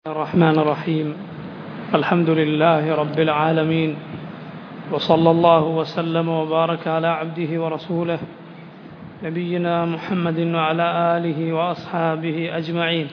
الرحمن الرحيم الحمد لله رب العالمين وصلى الله وسلم وبارك على عبده ورسوله نبينا محمد وعلى آله وأصحابه أجمعين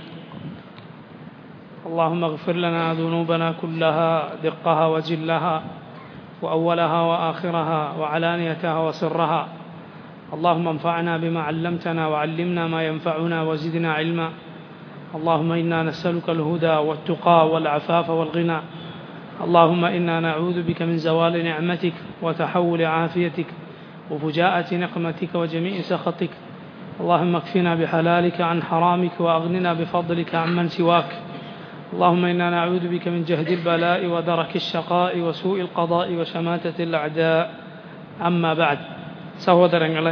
اللهم اغفر لنا ذنوبنا كلها دقها وجلها وأولها وآخرها وعلانيتها وسرها اللهم انفعنا بما علمتنا وعلمنا ما ينفعنا وزدنا علما اللهم إنا نسألك الهدى والتقى والعفاف والغنى اللهم إنا نعوذ بك من زوال نعمتك وتحول عافيتك وفجاءة نقمتك وجميع سخطك اللهم اكفنا بحلالك عن حرامك وأغننا بفضلك عمن سواك اللهم إنا نعوذ بك من جهد البلاء ودرك الشقاء وسوء القضاء وشماتة الأعداء أما بعد സഹോദരങ്ങളെ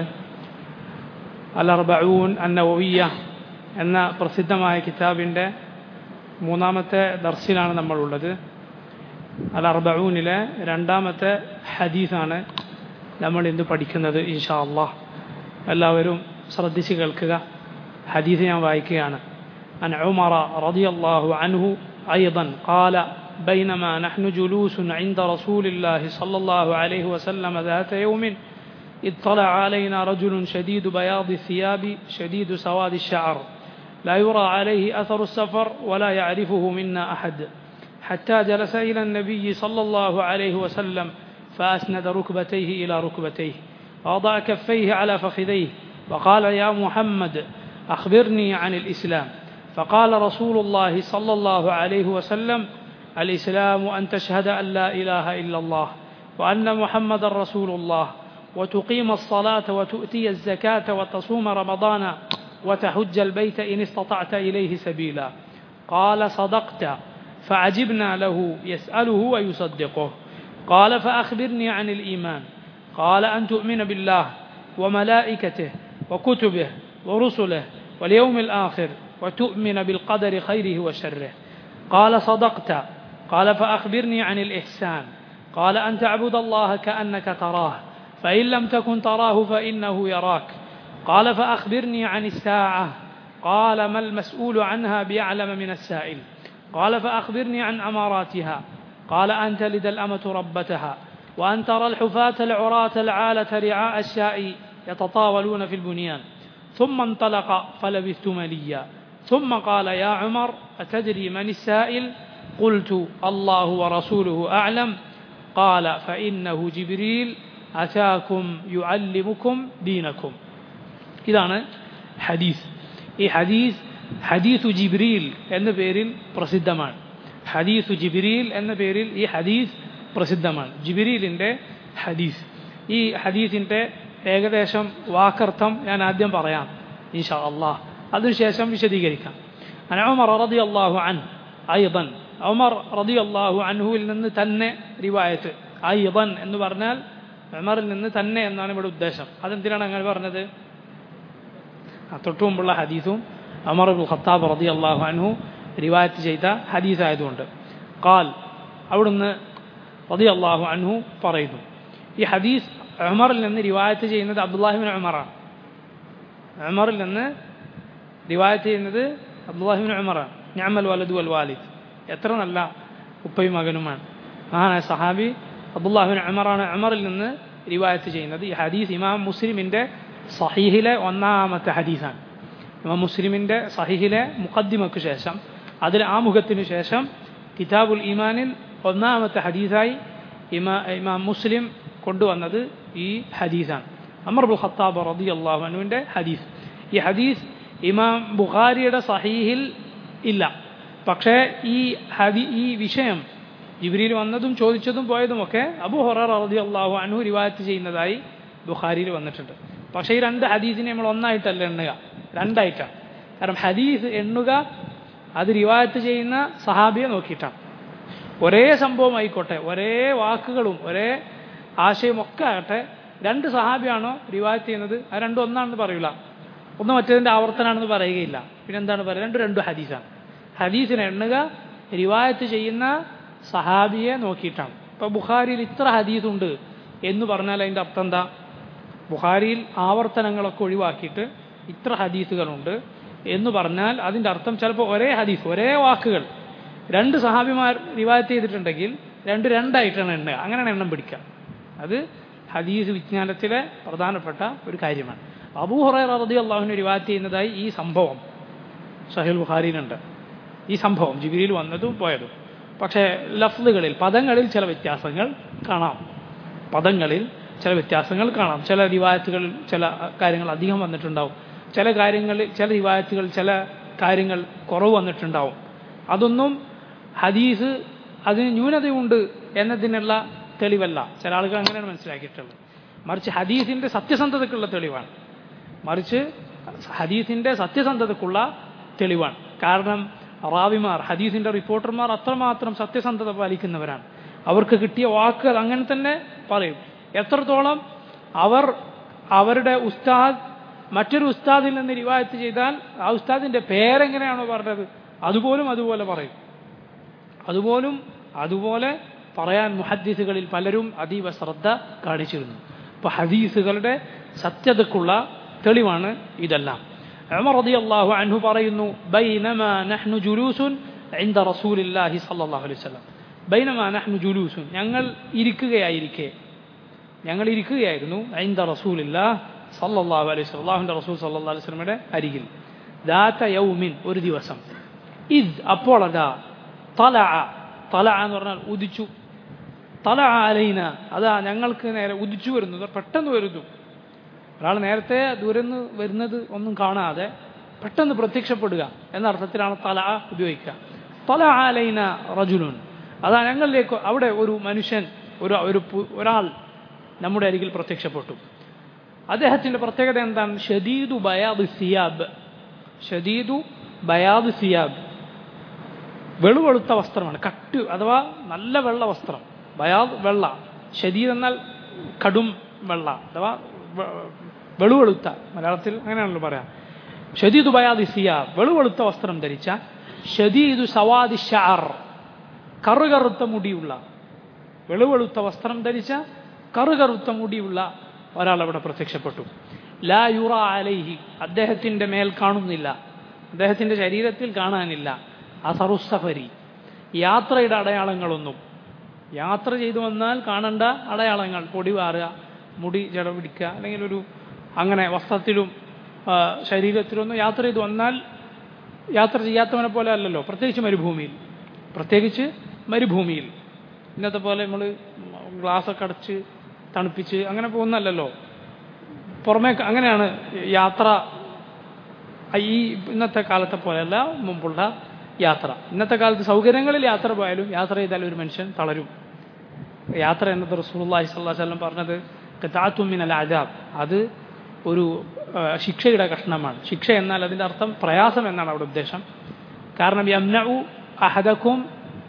അലർബഊൻ അന്നവവിയ എന്ന പ്രസിദ്ധമായ കിതാബിൻ്റെ മൂന്നാമത്തെ ദർസിലാണ് നമ്മളുള്ളത് അലർബഊനിലെ രണ്ടാമത്തെ ഹദീസാണ് നമ്മൾ ഇന്ന് പഠിക്കുന്നത് ഇൻഷാ അള്ളാഹ് എല്ലാവരും ശ്രദ്ധിച്ച് കേൾക്കുക ഹദീസ് ഞാൻ വായിക്കുകയാണ് عن عمر رضي الله عنه أيضا قال بينما نحن جلوس عند رسول الله صلى الله عليه وسلم ذات يوم اطلع علينا رجل شديد بياض الثياب شديد سواد الشعر لا يرى عليه أثر السفر ولا يعرفه منا أحد حتى جلس إلى النبي صلى الله عليه وسلم فأسند ركبتيه إلى ركبتيه ووضع كفيه على فخذيه وقال يا محمد أخبرني عن الإسلام فقال رسول الله صلى الله عليه وسلم الإسلام أن تشهد أن لا إله إلا الله وأن محمد رسول الله وتقيم الصلاة وتؤتي الزكاة وتصوم رمضان وتحج البيت إن استطعت إليه سبيلا قال صدقت فعجبنا له يسأله ويصدقه قال فأخبرني عن الإيمان قال أن تؤمن بالله وملائكته وكتبه ورسله واليوم الآخر وتؤمن بالقدر خيره وشره قال صدقت قال فأخبرني عن الإحسان قال أن تعبد الله كأنك تراه فإن لم تكن تراه فإنه يراك قال فأخبرني عن الساعة قال ما المسؤول عنها بأعلم من السائل قال فأخبرني عن أماراتها قال أن تلد الأمة ربتها وأن ترى الحفاة العراة العالة رعاء الشاء يتطاولون في البنيان ثم انطلق فلبثت مليا ثم قال يا عمر أتدري من السائل قلت الله ورسوله أعلم قال فإنه جبريل അതാക്കും യുഅല്ലിമുക്കും ദീനക്കും ഇതാണ് ഹദീസ് ഈ ഹദീസ് ഹദീസു ജിബ്രീൽ എന്ന പേരിൽ പ്രസിദ്ധമാണ് ഹദീസു ജിബ്രീൽ എന്ന പേരിൽ ഈ ഹദീസ് പ്രസിദ്ധമാണ് ജിബ്രീലിൻ്റെ ഹദീസ് ഈ ഹദീസിൻ്റെ ഏകദേശം വാക്കർത്ഥം ഞാൻ ആദ്യം പറയാം ഇൻഷാ അള്ളാഹ് അതിനുശേഷം വിശദീകരിക്കാം അൻ ഉമർ റതി അള്ളാഹു അൻ ഐദൻ ഉമർ റതി അള്ളാഹു അൻഹുവിൽ നിന്ന് തന്നെ റിവായത്ത് ഐദൻ എന്ന് പറഞ്ഞാൽ ഉമറിൽ നിന്ന് തന്നെ എന്നാണ് ഇവിടെ ഉദ്ദേശം അതെന്തിനാണ് അങ്ങനെ പറഞ്ഞത് തൊട്ടു മുമ്പുള്ള ഹദീസും അമർ അബുൽ ഖത്താബ് റതി അള്ളാഹു അൻഹു റിവായത്ത് ചെയ്ത ഹദീസ് ആയതുകൊണ്ട് കാൽ അവിടുന്ന് റതി അള്ളാഹു അൻഹു പറയുന്നു ഈ ഹദീസ് ഉമറിൽ നിന്ന് റിവായത്ത് ചെയ്യുന്നത് അബ്ദുല്ലാഹിബിൻ ഉമറാണ് ഉമറിൽ നിന്ന് റിവായത്ത് ചെയ്യുന്നത് അബ്ദുല്ലാഹിബിൻ ഉമറാണ് ഞാമൽ വലദു അൽ വാലിദ് എത്ര നല്ല ഉപ്പയും മകനുമാണ് മഹാനായ സഹാബി അബ്ദുല്ലാഹിബിൻ ഉമറാണ് ഉമറിൽ നിന്ന് റിവായത്ത് ചെയ്യുന്നത് ഈ ഹദീസ് ഇമാം മുസ്ലിമിൻ്റെ സഹീഹിലെ ഒന്നാമത്തെ ഹദീസാണ് ഇമാം മുസ്ലിമിൻ്റെ സഹീഹിലെ മുഖദ്ദിമക്ക് ശേഷം അതിൽ ആമുഖത്തിനു ശേഷം കിതാബുൽ ഈമാനിൽ ഒന്നാമത്തെ ഹദീസായി ഇമാ ഇമാം മുസ്ലിം കൊണ്ടുവന്നത് ഈ ഹദീസാണ് അമർബുൽ ഖത്താബ് റതി അള്ളാഹുനുവിൻ്റെ ഹദീസ് ഈ ഹദീസ് ഇമാം ബുഖാരിയുടെ സഹീഹിൽ ഇല്ല പക്ഷേ ഈ ഹദി ഈ വിഷയം ജിബ്രീൽ വന്നതും ചോദിച്ചതും പോയതുമൊക്കെ അബു ഹൊറർ റതി അള്ളാഹു അനു റിവായത്ത് ചെയ്യുന്നതായി ബുഖാരിയിൽ വന്നിട്ടുണ്ട് പക്ഷേ ഈ രണ്ട് ഹദീസിനെ നമ്മൾ ഒന്നായിട്ടല്ല എണ്ണുക രണ്ടായിട്ടാണ് കാരണം ഹദീസ് എണ്ണുക അത് റിവായത്ത് ചെയ്യുന്ന സഹാബിയെ നോക്കിയിട്ടാണ് ഒരേ സംഭവം ആയിക്കോട്ടെ ഒരേ വാക്കുകളും ഒരേ ആശയമൊക്കെ ആകട്ടെ രണ്ട് സഹാബിയാണോ റിവായത്ത് ചെയ്യുന്നത് ആ രണ്ടും ഒന്നാണെന്ന് പറയില്ല ഒന്ന് മറ്റേതിൻ്റെ ആവർത്തനാണെന്ന് പറയുകയില്ല പിന്നെ എന്താണ് പറയുക രണ്ടും രണ്ടും ഹദീസാണ് ഹദീസിനെ എണ്ണുക റിവായത്ത് ചെയ്യുന്ന സഹാബിയെ നോക്കിയിട്ടാണ് ഇപ്പോൾ ബുഖാരിയിൽ ഇത്ര ഹദീസ് ഉണ്ട് എന്ന് പറഞ്ഞാൽ അതിൻ്റെ അർത്ഥം എന്താ ബുഖാരിയിൽ ആവർത്തനങ്ങളൊക്കെ ഒഴിവാക്കിയിട്ട് ഇത്ര ഹദീസുകളുണ്ട് എന്ന് പറഞ്ഞാൽ അതിൻ്റെ അർത്ഥം ചിലപ്പോൾ ഒരേ ഹദീസ് ഒരേ വാക്കുകൾ രണ്ട് സഹാബിമാർ റിവായത്ത് ചെയ്തിട്ടുണ്ടെങ്കിൽ രണ്ട് രണ്ടായിട്ടാണ് എണ്ണുക അങ്ങനെയാണ് എണ്ണം പിടിക്കുക അത് ഹദീസ് വിജ്ഞാനത്തിലെ പ്രധാനപ്പെട്ട ഒരു കാര്യമാണ് അബൂ ഹുറൈറ റതി അള്ളാഹുവിന് റിവായത്ത് ചെയ്യുന്നതായി ഈ സംഭവം സഹിൽ ബുഖാരിയിലുണ്ട് ഈ സംഭവം ജിബിരിയിൽ വന്നതും പോയതും പക്ഷേ ലഫ്ലുകളിൽ പദങ്ങളിൽ ചില വ്യത്യാസങ്ങൾ കാണാം പദങ്ങളിൽ ചില വ്യത്യാസങ്ങൾ കാണാം ചില റിവായത്തുകളിൽ ചില കാര്യങ്ങൾ അധികം വന്നിട്ടുണ്ടാവും ചില കാര്യങ്ങളിൽ ചില റിവായത്തുകൾ ചില കാര്യങ്ങൾ കുറവ് വന്നിട്ടുണ്ടാവും അതൊന്നും ഹദീസ് അതിന് ന്യൂനതയുണ്ട് എന്നതിനുള്ള തെളിവല്ല ചില ആളുകൾ അങ്ങനെയാണ് മനസ്സിലാക്കിയിട്ടുള്ളത് മറിച്ച് ഹദീസിൻ്റെ സത്യസന്ധതയ്ക്കുള്ള തെളിവാണ് മറിച്ച് ഹദീസിൻ്റെ സത്യസന്ധതയ്ക്കുള്ള തെളിവാണ് കാരണം റാവിമാർ ഹദീസിൻ്റെ റിപ്പോർട്ടർമാർ അത്രമാത്രം സത്യസന്ധത പാലിക്കുന്നവരാണ് അവർക്ക് കിട്ടിയ വാക്കുകൾ അങ്ങനെ തന്നെ പറയും എത്രത്തോളം അവർ അവരുടെ ഉസ്താദ് മറ്റൊരു ഉസ്താദിൽ നിന്ന് റിവായത്ത് ചെയ്താൽ ആ ഉസ്താദിൻ്റെ പേരെങ്ങനെയാണോ പറഞ്ഞത് അതുപോലും അതുപോലെ പറയും അതുപോലും അതുപോലെ പറയാൻ മുഹദ്ദീസുകളിൽ പലരും അതീവ ശ്രദ്ധ കാണിച്ചിരുന്നു അപ്പോൾ ഹദീസുകളുടെ സത്യതക്കുള്ള തെളിവാണ് ഇതെല്ലാം ഉമർ റളിയല്ലാഹു അൻഹു പറയുന്നു ബൈനമാ നഹ്നു ജുലൂസുൻ عند رسول الله صلى الله عليه وسلم ബൈനമാ നഹ്നു ജുലൂസുൻ ഞങ്ങൾ ഇരിക്കുകയായിരിക്കെ ഞങ്ങൾ ഇരിക്കുകയായിരുന്നു عند رسول الله صلى الله عليه وسلم അല്ലാഹുവിൻ്റെ റസൂൽ സല്ലല്ലാഹു അലൈഹി വസല്ലമയുടെ അരികിൽ ദാത യൗമിൻ ഒരു ദിവസം ഇദ് അപ്പോൾ അതാ തല തല എന്ന് പറഞ്ഞാൽ ഉദിച്ചു തല അലൈന അതാ ഞങ്ങൾക്ക് നേരെ ഉദിച്ചു വരുന്നു പെട്ടെന്ന് വരുന്നു ഒരാൾ നേരത്തെ ദൂരന്ന് വരുന്നത് ഒന്നും കാണാതെ പെട്ടെന്ന് പ്രത്യക്ഷപ്പെടുക എന്ന അർത്ഥത്തിലാണ് തല ഉപയോഗിക്കുക തല അലൈന റജുലുൻ അതാ ഞങ്ങളിലേക്ക് അവിടെ ഒരു മനുഷ്യൻ ഒരു ഒരു ഒരാൾ നമ്മുടെ അരികിൽ പ്രത്യക്ഷപ്പെട്ടു അദ്ദേഹത്തിൻ്റെ പ്രത്യേകത എന്താണ് ഷദീദു ബയാദ് സിയാബ് ഷദീദു ബയാദ് സിയാബ് വെളുവെളുത്ത വസ്ത്രമാണ് കട്ട് അഥവാ നല്ല വെള്ള വസ്ത്രം ബയാദ് വെള്ള ഷദീദ് എന്നാൽ കടും വെള്ള അഥവാ വെളുവെളുത്ത മലയാളത്തിൽ അങ്ങനെയാണല്ലോ പറയാം ഷദീദു ബയാദ് സിയാബ് വെളുവെളുത്ത വസ്ത്രം ധരിച്ച ഷദീദു സവാദി ഷാർ കറുകറുത്ത മുടിയുള്ള വെളുവെളുത്ത വസ്ത്രം ധരിച്ച കറുകറുത്ത മുടിയുള്ള ഒരാൾ അവിടെ പ്രത്യക്ഷപ്പെട്ടു ലാ യുറ അലൈഹി അദ്ദേഹത്തിൻ്റെ മേൽ കാണുന്നില്ല അദ്ദേഹത്തിൻ്റെ ശരീരത്തിൽ കാണാനില്ല അസറുസഫരി യാത്രയുടെ അടയാളങ്ങളൊന്നും യാത്ര ചെയ്തു വന്നാൽ കാണേണ്ട അടയാളങ്ങൾ പൊടി വാറുക മുടി ജട പിടിക്കുക അല്ലെങ്കിൽ ഒരു അങ്ങനെ വസ്ത്രത്തിലും ശരീരത്തിലൊന്നും യാത്ര ചെയ്തു വന്നാൽ യാത്ര ചെയ്യാത്തവനെ പോലെ അല്ലല്ലോ പ്രത്യേകിച്ച് മരുഭൂമിയിൽ പ്രത്യേകിച്ച് മരുഭൂമിയിൽ ഇന്നത്തെ പോലെ നമ്മൾ ഗ്ലാസ്സൊക്കെ അടച്ച് തണുപ്പിച്ച് അങ്ങനെ പോകുന്നല്ലോ പുറമേ അങ്ങനെയാണ് യാത്ര ഈ ഇന്നത്തെ കാലത്തെ പോലെയല്ല മുമ്പുള്ള യാത്ര ഇന്നത്തെ കാലത്ത് സൗകര്യങ്ങളിൽ യാത്ര പോയാലും യാത്ര ചെയ്താൽ ഒരു മനുഷ്യൻ തളരും യാത്ര എന്നത് റസൂലുള്ളാഹി സ്വല്ലല്ലാഹു അലൈഹി വസല്ലം പറഞ്ഞത് ഖതാത്തുമിനൽ അജാബ് അത് ഒരു ശിക്ഷയുടെ കഷ്ണമാണ് ശിക്ഷ എന്നാൽ അതിൻ്റെ അർത്ഥം പ്രയാസം എന്നാണ് അവിടെ ഉദ്ദേശം കാരണം യംനഉ അഹദക്കും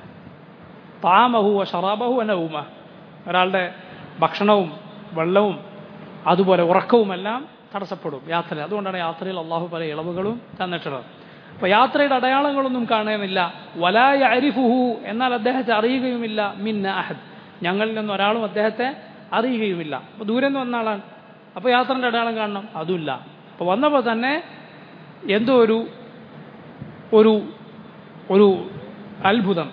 താമഹു ഷറാബഹു അനവുമ ഒരാളുടെ ഭക്ഷണവും വെള്ളവും അതുപോലെ ഉറക്കവുമെല്ലാം തടസ്സപ്പെടും യാത്ര അതുകൊണ്ടാണ് യാത്രയിൽ അള്ളാഹു പല ഇളവുകളും തന്നിട്ടുള്ളത് അപ്പോൾ യാത്രയുടെ അടയാളങ്ങളൊന്നും കാണുന്നില്ല വലായ അരിഫുഹു എന്നാൽ അദ്ദേഹത്തെ അറിയുകയുമില്ല മിന്ന അഹദ് ഞങ്ങളിൽ നിന്ന് ഒരാളും അദ്ദേഹത്തെ അറിയുകയുമില്ല അപ്പോൾ ദൂരെ നിന്ന് വന്ന ആളാണ് അപ്പോൾ യാത്രൻ്റെ അടയാളം കാണണം അതുമില്ല അപ്പോൾ വന്നപ്പോൾ തന്നെ എന്തോ ഒരു ഒരു ഒരു അത്ഭുതം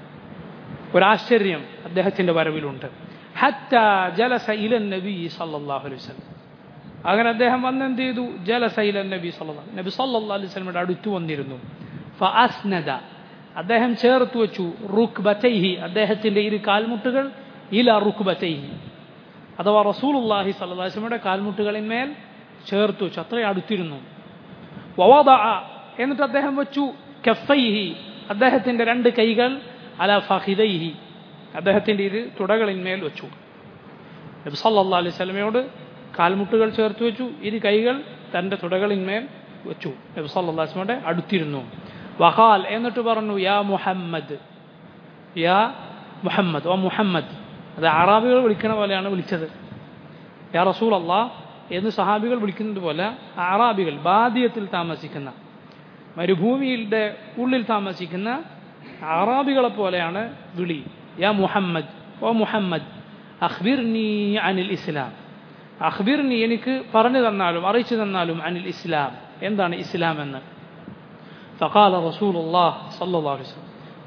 ഒരാശ്ചര്യം അദ്ദേഹത്തിൻ്റെ വരവിലുണ്ട് ഹത്ത ജലസ ഇലൻ നബി സല്ലല്ലാഹു അലൈഹി വസല്ലം അങ്ങനെ അദ്ദേഹം വന്ന് എന്ത് ചെയ്തു ജലസ ഇലൻ നബി സല്ലല്ലാഹു നബി സല്ലല്ലാഹു അലൈഹി വസല്ലമയുടെ അടുത്ത് വന്നിരുന്നു ഫഅസ്നദ അദ്ദേഹം ചേർത്ത് വെച്ചു റുക്ബതൈഹി അദ്ദേഹത്തിൻ്റെ ഇരു കാൽമുട്ടുകൾ ഇല റുക്ബതൈഹി അഥവാ റസൂലുള്ളാഹി സല്ലല്ലാഹു അലൈഹി വസല്ലമയുടെ കാൽമുട്ടുകളിന്മേൽ ചേർത്ത് വെച്ചു അത്രയും അടുത്തിരുന്നു വവദ എന്നിട്ട് അദ്ദേഹം വെച്ചു കഫൈഹി അദ്ദേഹത്തിൻ്റെ രണ്ട് കൈകൾ അല ഫഹിദൈഹി അദ്ദേഹത്തിൻ്റെ ഇരു തുടകളിന്മേൽ വെച്ചു നബി സല്ലല്ലാഹു അലൈഹി വസല്ലമയോട് കാൽമുട്ടുകൾ ചേർത്ത് വെച്ചു ഇരു കൈകൾ തൻ്റെ തുടകളിന്മേൽ വെച്ചു നബി സല്ലല്ലാഹു അലൈഹി വസല്ലമയുടെ അടുത്തിരുന്നു വഹാൽ എന്നിട്ട് പറഞ്ഞു യാ മുഹമ്മദ് യാ മുഹമ്മദ് ഓ മുഹമ്മദ് അത് അറാബികൾ വിളിക്കണ പോലെയാണ് വിളിച്ചത് യാ റസൂൽ അള്ളാ എന്ന് സഹാബികൾ വിളിക്കുന്നത് പോലെ അറാബികൾ ബാദിയത്തിൽ താമസിക്കുന്ന മരുഭൂമിയുടെ ഉള്ളിൽ താമസിക്കുന്ന അറാബികളെ പോലെയാണ് വിളി യാ മുഹമ്മദ് ഓ മുഹമ്മദ് അഖ്ബിർനി അനിൽ ഇസ്ലാം അഖ്ബിർനി എനിക്ക് പറഞ്ഞു തന്നാലും അറിയിച്ചു തന്നാലും അനിൽ ഇസ്ലാം എന്താണ് ഇസ്ലാം എന്ന് فقال رسول الله صلى الله عليه وسلم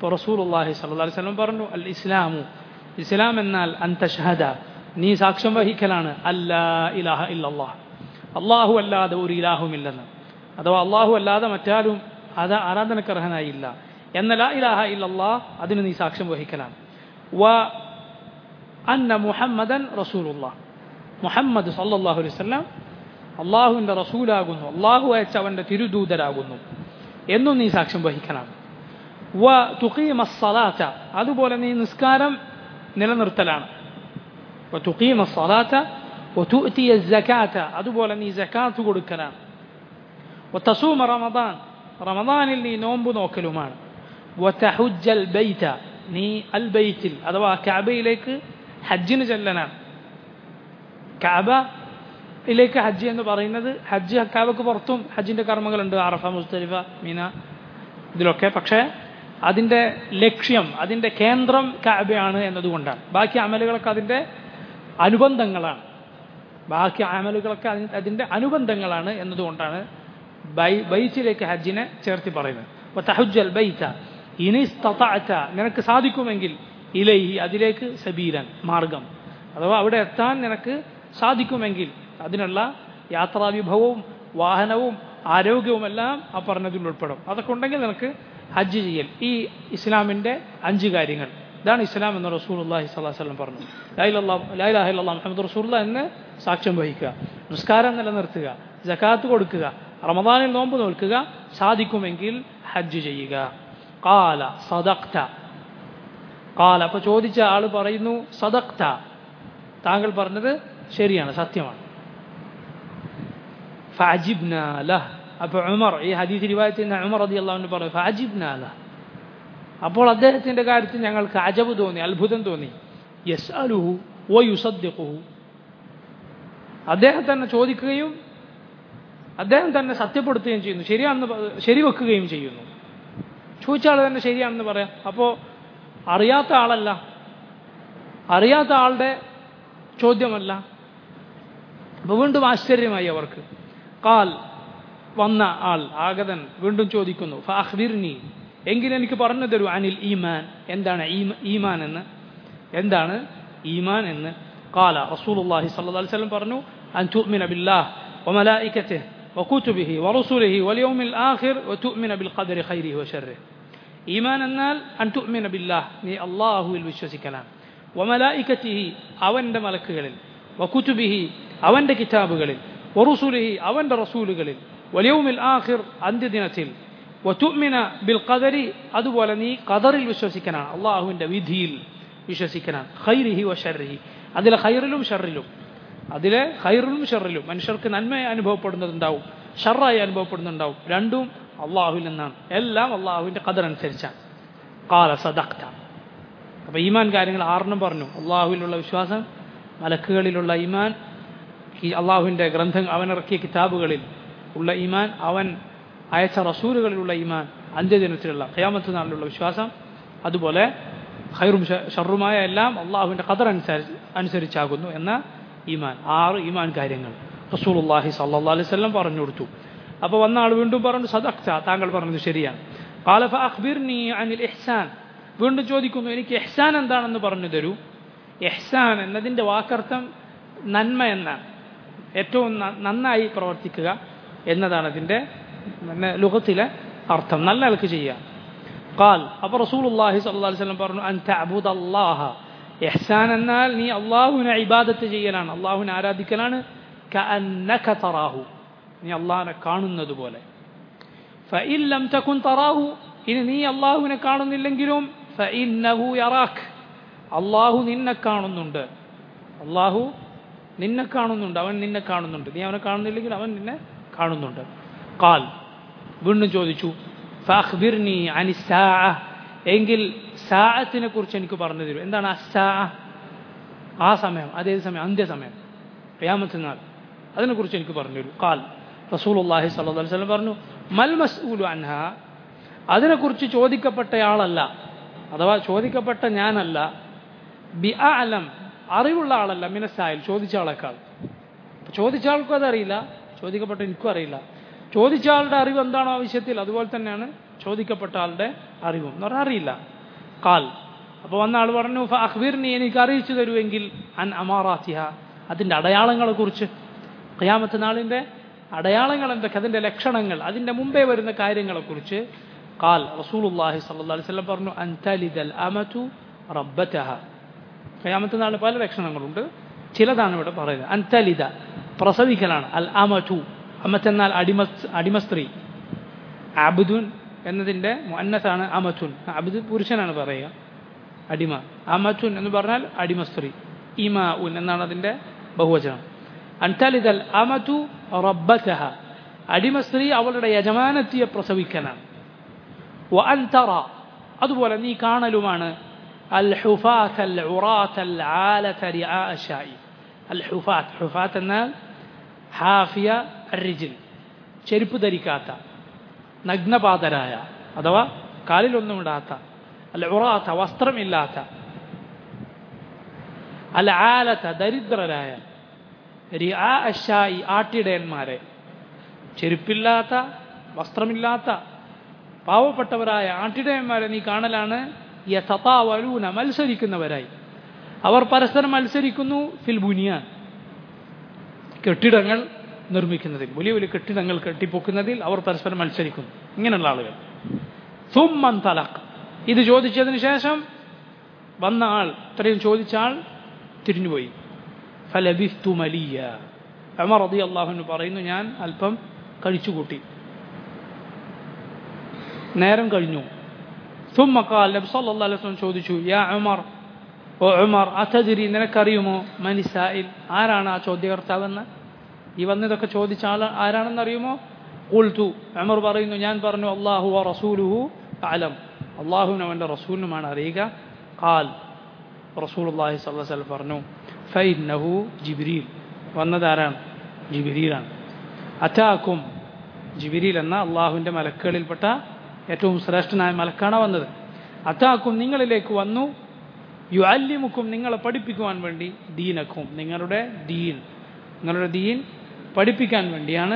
അപ്പോൾ റസൂലുള്ളാഹി സ്വല്ലല്ലാഹി അലൈഹി വസല്ലം പറഞ്ഞു അൽ ഇസ്ലാമു ഇസ്ലാം എന്നാൽ അന്ത ഷഹദ നീ സാക്ഷ്യം വഹിക്കലാണ് അല്ലാ ഇലാഹ ഇല്ലല്ലാഹ് അള്ളാഹു അല്ലാതെ ഒരു ഇലാഹുമില്ലെന്ന് അഥവാ അള്ളാഹു അല്ലാതെ മറ്റാരും അത് ആരാധനക്കർഹനായില്ല എന്ന ലാ ഇലാഹ ഇല്ലല്ലാഹ് അതിന് നീ സാക്ഷ്യം വഹിക്കലാണ് വ അന്ന മുഹമ്മദൻ റസൂലുള്ള മുഹമ്മദ് സല്ലല്ലാഹു അലൈഹി വസല്ലം അള്ളാഹുവിൻ്റെ റസൂലാകുന്നു അള്ളാഹു അയച്ച അവൻ്റെ തിരുദൂതരാകുന്നു എന്നും നീ സാക്ഷ്യം വഹിക്കണം വ തുഖീമ സലാത്ത അതുപോലെ നീ നിസ്കാരം നിലനിർത്തലാണ് വ തുഖീമ സലാത്ത വ തുഅ്തിയ സകാത്ത അതുപോലെ നീ സകാത്ത് കൊടുക്കലാണ് വ തസൂമ റമദാൻ റമദാനിൽ നീ നോമ്പ് നോക്കലുമാണ് വ തഹുജ്ജൽ ബൈത നീ അൽ ബൈത്തിൽ അഥവാ കഅബയിലേക്ക് ഹജ്ജിന് ചെല്ലനാണ് കഅബ ിലേക്ക് ഹജ്ജ് എന്ന് പറയുന്നത് ഹജ്ജ് കഅബക്ക് പുറത്തും ഹജ്ജിന്റെ കർമ്മങ്ങളുണ്ട് അറഫ മുസ്തലിഫ മീന ഇതിലൊക്കെ പക്ഷേ അതിൻ്റെ ലക്ഷ്യം അതിൻ്റെ കേന്ദ്രം കഅബയാണ് എന്നതുകൊണ്ടാണ് ബാക്കി അമലുകളൊക്കെ അതിൻ്റെ അനുബന്ധങ്ങളാണ് ബാക്കി അമലുകളൊക്കെ അതി- അതിൻ്റെ അനുബന്ധങ്ങളാണ് എന്നതുകൊണ്ടാണ് ബൈ ബൈറ്റിലേക്ക് ഹജ്ജിനെ ചേർത്തി പറയുന്നത് അപ്പോൾ തഹുജൽ ബൈത്ത ഇനി സ്തതഅത നിനക്ക് സാധിക്കുമെങ്കിൽ ഇലൈഹി അതിലേക്ക് സബീലൻ മാർഗം അഥവാ അവിടെ എത്താൻ നിനക്ക് സാധിക്കുമെങ്കിൽ അതിനുള്ള യാത്രാവിഭവവും വാഹനവും ആരോഗ്യവുമെല്ലാം ആ പറഞ്ഞതിൽ ഉൾപ്പെടും അതൊക്കെ ഉണ്ടെങ്കിൽ നിനക്ക് ഹജ്ജ് ചെയ്യൽ ഈ ഇസ്ലാമിൻ്റെ അഞ്ച് കാര്യങ്ങൾ ഇതാണ് ഇസ്ലാം എന്ന് റസൂൽ അള്ളാഹി സ്വലാഹു വല്ലം പറഞ്ഞു ലായിലാഹി അല്ലാ മുഹമ്മദ് റസൂല്ല എന്ന് സാക്ഷ്യം വഹിക്കുക നിസ്കാരം നിലനിർത്തുക ജക്കാത്ത് കൊടുക്കുക റമദാനിൽ നോമ്പ് നോൽക്കുക സാധിക്കുമെങ്കിൽ ഹജ്ജ് ചെയ്യുക കാല സദക്ത കാല അപ്പോൾ ചോദിച്ച ആൾ പറയുന്നു സദക്ത താങ്കൾ പറഞ്ഞത് ശരിയാണ് സത്യമാണ് ഫഅജിബ്ന ലഹ് അപ്പോൾ ഉമർ ഈ ഹദീസ് റിവായത്തിൽ നിന്ന് ഉമർ റതി അള്ളാഹുവിന് പറഞ്ഞു ഫഅജിബ്ന ലഹ് അപ്പോൾ അദ്ദേഹത്തിൻ്റെ കാര്യത്തിൽ ഞങ്ങൾക്ക് അജബ് തോന്നി അത്ഭുതം തോന്നി യസ് അലുഹു ഓ യുസദ്ദിഖുഹു അദ്ദേഹം തന്നെ ചോദിക്കുകയും അദ്ദേഹം തന്നെ സത്യപ്പെടുത്തുകയും ചെയ്യുന്നു ശരിയാണെന്ന് പ- ശരിവെക്കുകയും ചെയ്യുന്നു ചോദിച്ച ആൾ തന്നെ ശരിയാണെന്ന് പറയാം അപ്പോൾ അറിയാത്ത ആളല്ല അറിയാത്ത ആളുടെ ചോദ്യമല്ല അപ്പോൾ വീണ്ടും ആശ്ചര്യമായി അവർക്ക് കാൽ വന്ന ആൾ ആഗതൻ വീണ്ടും ചോദിക്കുന്നു ഫാഹ്ബിർനി എങ്കിൽ എനിക്ക് പറഞ്ഞു തരൂ അനിൽ ഈമാൻ എന്താണ് ഈമ- ഈമാൻ എന്ന് എന്താണ് ഈമാൻ എന്ന് കാല റസൂലുള്ളാഹി സ്വല്ലല്ലാഹി അലൈഹി വസല്ലം പറഞ്ഞു അൻ തുഅ്മിന ബില്ലാഹ് വമലായികതിഹി വകുതുബിഹി വറസൂലിഹി വൽയൗമിൽ ആഖിർ വതുഅ്മിന ബിൽ ഖദരി ഖൈരിഹി വശർരിഹി ഈമാൻ എന്നാൽ അൻ തുഅ്മിന ബില്ലാഹ് നീ അല്ലാഹുവിൽ വിശ്വസിക്കണം വമലായികതിഹി അവൻ്റെ മലക്കുകളിൽ വകുതുബിഹി അവൻ്റെ കിതാബുകളിൽ വറുസുലിഹി അവൻ്റെ റസൂലുകളിൽ വലയൗമിൽ ആഖിർ അന്ത്യദിനത്തിൽ വതുഅ്മിന ബിൽ ഖദരി അതുപോലെ നീ ഖദറിൽ വിശ്വസിക്കണം അള്ളാഹുവിൻ്റെ വിധിയിൽ വിശ്വസിക്കണം ഖൈരിഹി വശർരിഹി അതിലെ ഖൈറിലും ഷർറിലും അതിലെ ഖൈറിലും ഷർറിലും മനുഷ്യർക്ക് നന്മ അനുഭവപ്പെടുന്നതുണ്ടാവും ഷർറായി അനുഭവപ്പെടുന്നുണ്ടാവും രണ്ടും അള്ളാഹുവിൽ നിന്നാണ് എല്ലാം അള്ളാഹുവിൻ്റെ ഖദർ അനുസരിച്ചാണ് കാല സദക്ത അപ്പോൾ ഈമാൻ കാര്യങ്ങൾ ആറെണ്ണം പറഞ്ഞു അള്ളാഹുവിലുള്ള വിശ്വാസം മലക്കുകളിലുള്ള ഈമാൻ ഈ അള്ളാഹുവിൻ്റെ ഗ്രന്ഥം അവനിറക്കിയ കിതാബുകളിൽ ഉള്ള ഈമാൻ അവൻ അയച്ച റസൂലുകളിലുള്ള ഈമാൻ അന്ത്യദിനത്തിലുള്ള ഖയാമത്ത് നാളിലുള്ള വിശ്വാസം അതുപോലെ ഖൈറും ഷ- ഷറുമായ എല്ലാം അള്ളാഹുവിൻ്റെ ഖദർ അനുസരിച്ച് അനുസരിച്ചാകുന്നു എന്ന ഈമാൻ ആറ് ഈമാൻ കാര്യങ്ങൾ റസൂലുള്ളാഹി സല്ലല്ലാഹു അലൈഹി വസല്ലം പറഞ്ഞു കൊടുത്തു അപ്പോൾ വന്ന ആൾ വീണ്ടും പറഞ്ഞു സദക്ത താങ്കൾ പറഞ്ഞത് ശരിയാണ് قال فأخبرني عن الإحسان വീണ്ടും ചോദിക്കുന്നു എനിക്ക് ഇഹ്സാൻ എന്താണെന്ന് പറഞ്ഞു തരൂ ഇഹ്സാൻ എന്നതിൻ്റെ വാക്കർത്ഥം നന്മ എന്നാണ് ഏറ്റവും ന- നന്നായി പ്രവർത്തിക്കുക എന്നതാണ് അതിൻ്റെ ലുഹത്തിലെ അർത്ഥം നല്ല ആൾക്ക് ചെയ്യുക قال അപ്പോൾ റസൂലുള്ളാഹി സ്വല്ലല്ലാഹു അലൈഹി വസല്ലം പറഞ്ഞു അൻ തഅബുദ അല്ലാഹ ഇഹ്സാൻ എന്നാൽ നീ അള്ളാഹുവിനെ ഇബാദത്ത് ചെയ്യലാണ് അള്ളാഹുവിനെ ആരാധിക്കലാണ് കഅന്നക തറാഹു നീ അള്ളാഹിനെ കാണുന്നത് പോലെ فإن لم تكن تراه ഇനി നീ അള്ളാഹുവിനെ കാണുന്നില്ലെങ്കിലും فإنه يراك അള്ളാഹു നിന്നെ കാണുന്നുണ്ട് അള്ളാഹു നിന്നെ കാണുന്നുണ്ട് അവൻ നിന്നെ കാണുന്നുണ്ട് നീ അവനെ കാണുന്നില്ലെങ്കിൽ അവൻ നിന്നെ കാണുന്നുണ്ട് കാൽ വീണ്ടും ചോദിച്ചു ഫാഖ്ബിർനി അനി സാഅ എങ്കിൽ സാഅത്തിനെ കുറിച്ച് എനിക്ക് പറഞ്ഞു തരൂ എന്താണ് അസാ ആ സമയം അതേത് സമയം അന്ത്യസമയം ഖിയാമത്ത് നാൾ അതിനെക്കുറിച്ച് എനിക്ക് പറഞ്ഞു തരൂ കാൽ റസൂലുള്ളാഹി സ്വല്ലല്ലാഹു അലൈഹി വസല്ലം പറഞ്ഞു മൽ മസ്ഊലു അൻഹ അതിനെക്കുറിച്ച് ചോദിക്കപ്പെട്ടയാളല്ല അഥവാ ചോദിക്കപ്പെട്ട ഞാനല്ല ബി അലം അറിവുള്ള ആളല്ല മിനസായിൽ ചോദിച്ച ആളെക്കാൾ ചോദിച്ച ആൾക്കും അതറിയില്ല ചോദിക്കപ്പെട്ട എനിക്കും അറിയില്ല ചോദിച്ച ആളുടെ അറിവ് എന്താണോ ആവശ്യത്തിൽ അതുപോലെ തന്നെയാണ് ചോദിക്കപ്പെട്ട ആളുടെ അറിവും എന്ന് പറഞ്ഞാൽ അറിയില്ല കാൽ അപ്പോൾ വന്ന ആൾ പറഞ്ഞു അഖ്ബീറിനെ എനിക്ക് അറിയിച്ചു തരുമെങ്കിൽ അൻ അമാറാത്തിഹ അതിൻ്റെ അടയാളങ്ങളെക്കുറിച്ച് ഖിയാമത്ത് നാളിൻ്റെ അടയാളങ്ങൾ എന്തൊക്കെ അതിൻ്റെ ലക്ഷണങ്ങൾ അതിൻ്റെ മുമ്പേ വരുന്ന കാര്യങ്ങളെക്കുറിച്ച് കാൽ റസൂലുല്ലാഹി സല്ലല്ലാഹു അലൈഹി വസല്ലം പറഞ്ഞു അൻതലിദൽ അമതു റബ്ബതഹ ഖിയാമത്ത് നാളിൽ പല ലക്ഷണങ്ങളുണ്ട് ചിലതാണ് ഇവിടെ പറയുന്നത് അൻതലിദ പ്രസവിക്കലാണ് അൽ അമതു അമത്ത് എന്നാൽ അടിമ അടിമ സ്ത്രീ അബുദുൻ എന്നതിൻ്റെ മുന്നത്താണ് അമത്തുൻ അബുദ് പുരുഷനാണ് പറയുക അടിമ അമത്തുൻ എന്ന് പറഞ്ഞാൽ അടിമ സ്ത്രീ ഇമ ഉൻ എന്നാണ് അതിൻ്റെ ബഹുവചനം അൻതലിദൽ അമതു റബ്ബതഹ അടിമ സ്ത്രീ അവളുടെ യജമാനത്തിയെ പ്രസവിക്കലാണ് വ അൻതറ അതുപോലെ നീ കാണലുമാണ് അൽ ഹുഫാത്ത് അൽ ഉറാത്ത് അൽ ആലത്ത് റിആ അഷായി അൽ ഹുഫാത്ത് ഹുഫാത്ത് എന്നാൽ ഹാഫിയ റിജിൽ ചെരുപ്പ് ധരിക്കാത്ത നഗ്നപാതരായ അഥവാ കാലിലൊന്നും ഇടാത്ത അല്ല ഉറാത്ത വസ്ത്രമില്ലാത്ത അല്ല ആലത്ത ദരിദ്രരായ റിആ അഷായി ആട്ടിടയന്മാരെ ചെരുപ്പില്ലാത്ത വസ്ത്രമില്ലാത്ത പാവപ്പെട്ടവരായ ആട്ടിടയന്മാരെ നീ കാണലാണ് യഥാവലൂന മത്സരിക്കുന്നവരായി അവർ പരസ്പരം മത്സരിക്കുന്നു ഫിൽ ബുനിയാൻ കെട്ടിടങ്ങൾ നിർമ്മിക്കുന്നതിൽ വലിയ വലിയ കെട്ടിടങ്ങൾ കെട്ടിപ്പൊക്കുന്നതിൽ അവർ പരസ്പരം മത്സരിക്കുന്നു ഇങ്ങനെയുള്ള ആളുകൾ സുമ്മൻ തലക്ക് ഇത് ചോദിച്ചതിന് ശേഷം വന്ന ആൾ ഇത്രയും ചോദിച്ച ആൾ തിരിഞ്ഞുപോയി ഫലബിസ്തു മലിയ അമർ റതി അള്ളാഹുന് പറയുന്നു ഞാൻ അല്പം കഴിച്ചുകൂട്ടി നേരം കഴിഞ്ഞു ثم قال നബി സല്ലല്ലാഹു അലൈഹി വസല്ലം ചോദിച്ചു യാ ഉമർ ഓ ഉമർ അതദ്രി നിനക്കറിയുമോ മനിസായിൽ ആരാണ് ആ ചോദ്യകർത്താവെന്ന് ഈ വന്നിതൊക്കെ ചോദിച്ച ആൾ ആരാണെന്ന് അറിയുമോ ഉൾത്തു ഉമർ പറയുന്നു ഞാൻ പറഞ്ഞു അള്ളാഹു റസൂലുഹു അലം അള്ളാഹുവിനും അവൻ്റെ റസൂലിനുമാണ് അറിയുക ഖാൽ റസൂൽ അള്ളാഹി സ്വല്ലം പറഞ്ഞു ഫൈനഹു ജിബിരിൽ വന്നതാരാണ് ജിബിരിയിലാണ് അറ്റാക്കും ജിബിരിൽ എന്ന അള്ളാഹുവിൻ്റെ മലക്കുകളിൽപ്പെട്ട ഏറ്റവും ശ്രേഷ്ഠനായ മലക്കാണ് വന്നത് അത്താക്കും നിങ്ങളിലേക്ക് വന്നു യു അല്ലിമുക്കും നിങ്ങളെ പഠിപ്പിക്കുവാൻ വേണ്ടി ദീനക്കും നിങ്ങളുടെ ദീൻ നിങ്ങളുടെ ദീൻ പഠിപ്പിക്കാൻ വേണ്ടിയാണ്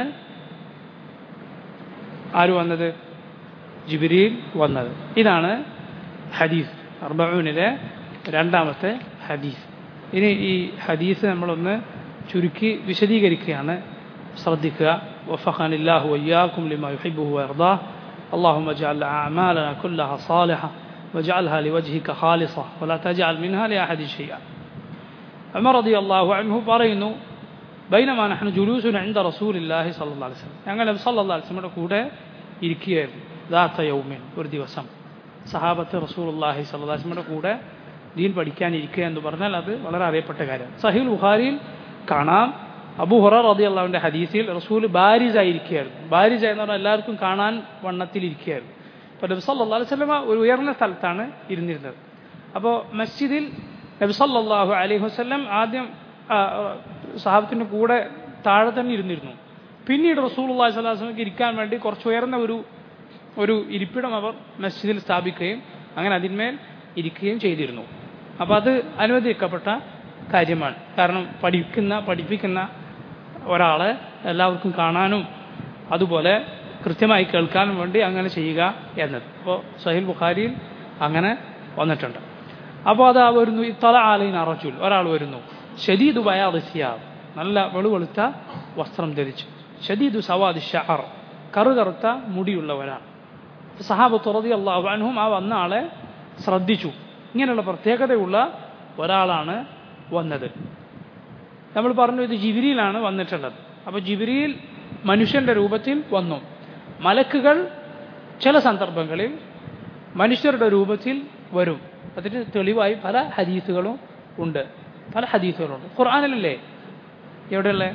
ആര് വന്നത് ജിബിരിയിൽ വന്നത് ഇതാണ് ഹദീസ് അർബൂനിലെ രണ്ടാമത്തെ ഹദീസ് ഇനി ഈ ഹദീസ് നമ്മളൊന്ന് ചുരുക്കി വിശദീകരിക്കുകയാണ് ശ്രദ്ധിക്കുക وفقنا الله وإياكم لما يحبه ويرضاه اللهم اجعل أعمالنا كلها صالحة واجعلها لوجهك خالصة ولا تجعل منها لأحد شيئا عمر رضي الله عنه പറയുന്നു بينما نحن جلوس عند رسول الله صلى الله عليه وسلم ഞങ്ങൾ صلى الله عليه وسلم കൂടെ ഇരിക്കുകയായിരുന്നു ദാത്ത യൗമിൻ ഒരു ദിവസം സഹാബത്ത് റസൂലുള്ളാഹി സ്വല്ലല്ലാഹി അലൈഹി വസല്ലമയുടെ കൂടെ ദീൻ പഠിക്കാൻ ഇരിക്കുക എന്ന് പറഞ്ഞാൽ അത് വളരെ അറിയപ്പെട്ട കാര്യം സഹീൽ ബുഖാരിയിൽ കാണാം അബു ഹുറ റതി അള്ളാഹുവിൻ്റെ ഹദീസിൽ റസൂൽ ബാരിസ് ആയിരിക്കുകയായിരുന്നു ബാരിസ് എന്ന് പറഞ്ഞാൽ എല്ലാവർക്കും കാണാൻ വണ്ണത്തിൽ ഇരിക്കുകയായിരുന്നു അപ്പോൾ നബി സല്ലല്ലാഹു അലൈഹി വസല്ലമ ഒരു ഉയർന്ന സ്ഥലത്താണ് ഇരുന്നിരുന്നത് അപ്പോൾ മസ്ജിദിൽ നബി സല്ലല്ലാഹു അലൈഹി വസല്ലം ആദ്യം സഹാബത്തിൻ്റെ കൂടെ താഴെ തന്നെ ഇരുന്നിരുന്നു പിന്നീട് റസൂൽ അള്ളാഹി സ്വലാഹു വസ്ലമക്ക് ഇരിക്കാൻ വേണ്ടി കുറച്ച് ഉയർന്ന ഒരു ഒരു ഇരിപ്പിടം അവർ മസ്ജിദിൽ സ്ഥാപിക്കുകയും അങ്ങനെ അതിന്മേൽ ഇരിക്കുകയും ചെയ്തിരുന്നു അപ്പോൾ അത് അനുവദിക്കപ്പെട്ട കാര്യമാണ് കാരണം പഠിക്കുന്ന പഠിപ്പിക്കുന്ന ഒരാളെ എല്ലാവർക്കും കാണാനും അതുപോലെ കൃത്യമായി കേൾക്കാനും വേണ്ടി അങ്ങനെ ചെയ്യുക എന്നത് അപ്പോൾ സഹിൽ ബുഖാരിയിൽ അങ്ങനെ വന്നിട്ടുണ്ട് അപ്പോൾ അത് വരുന്നു ഈ തല ആലയിൻ അറച്ചുൽ ഒരാൾ വരുന്നു ഷദീദ് ബയാദിസിയാവ് നല്ല വെളുവെളുത്ത വസ്ത്രം ധരിച്ചു ഷദീദു സവാദ് ഷഹർ കറുകറുത്ത മുടിയുള്ളവരാണ് സഹാബത്ത് റതി അള്ളാഹു അൻഹും ആ വന്ന ആളെ ശ്രദ്ധിച്ചു ഇങ്ങനെയുള്ള പ്രത്യേകതയുള്ള ഒരാളാണ് വന്നത് നമ്മൾ പറഞ്ഞു ഇത് ജിബിരിയിലാണ് വന്നിട്ടുള്ളത് അപ്പോൾ ജിബിരിയിൽ മനുഷ്യൻ്റെ രൂപത്തിൽ വന്നു മലക്കുകൾ ചില സന്ദർഭങ്ങളിൽ മനുഷ്യരുടെ രൂപത്തിൽ വരും അതിന് തെളിവായി പല ഹദീസുകളും ഉണ്ട് പല ഹദീസുകളുണ്ട് ഖുർആാനിലല്ലേ എവിടെയല്ലേ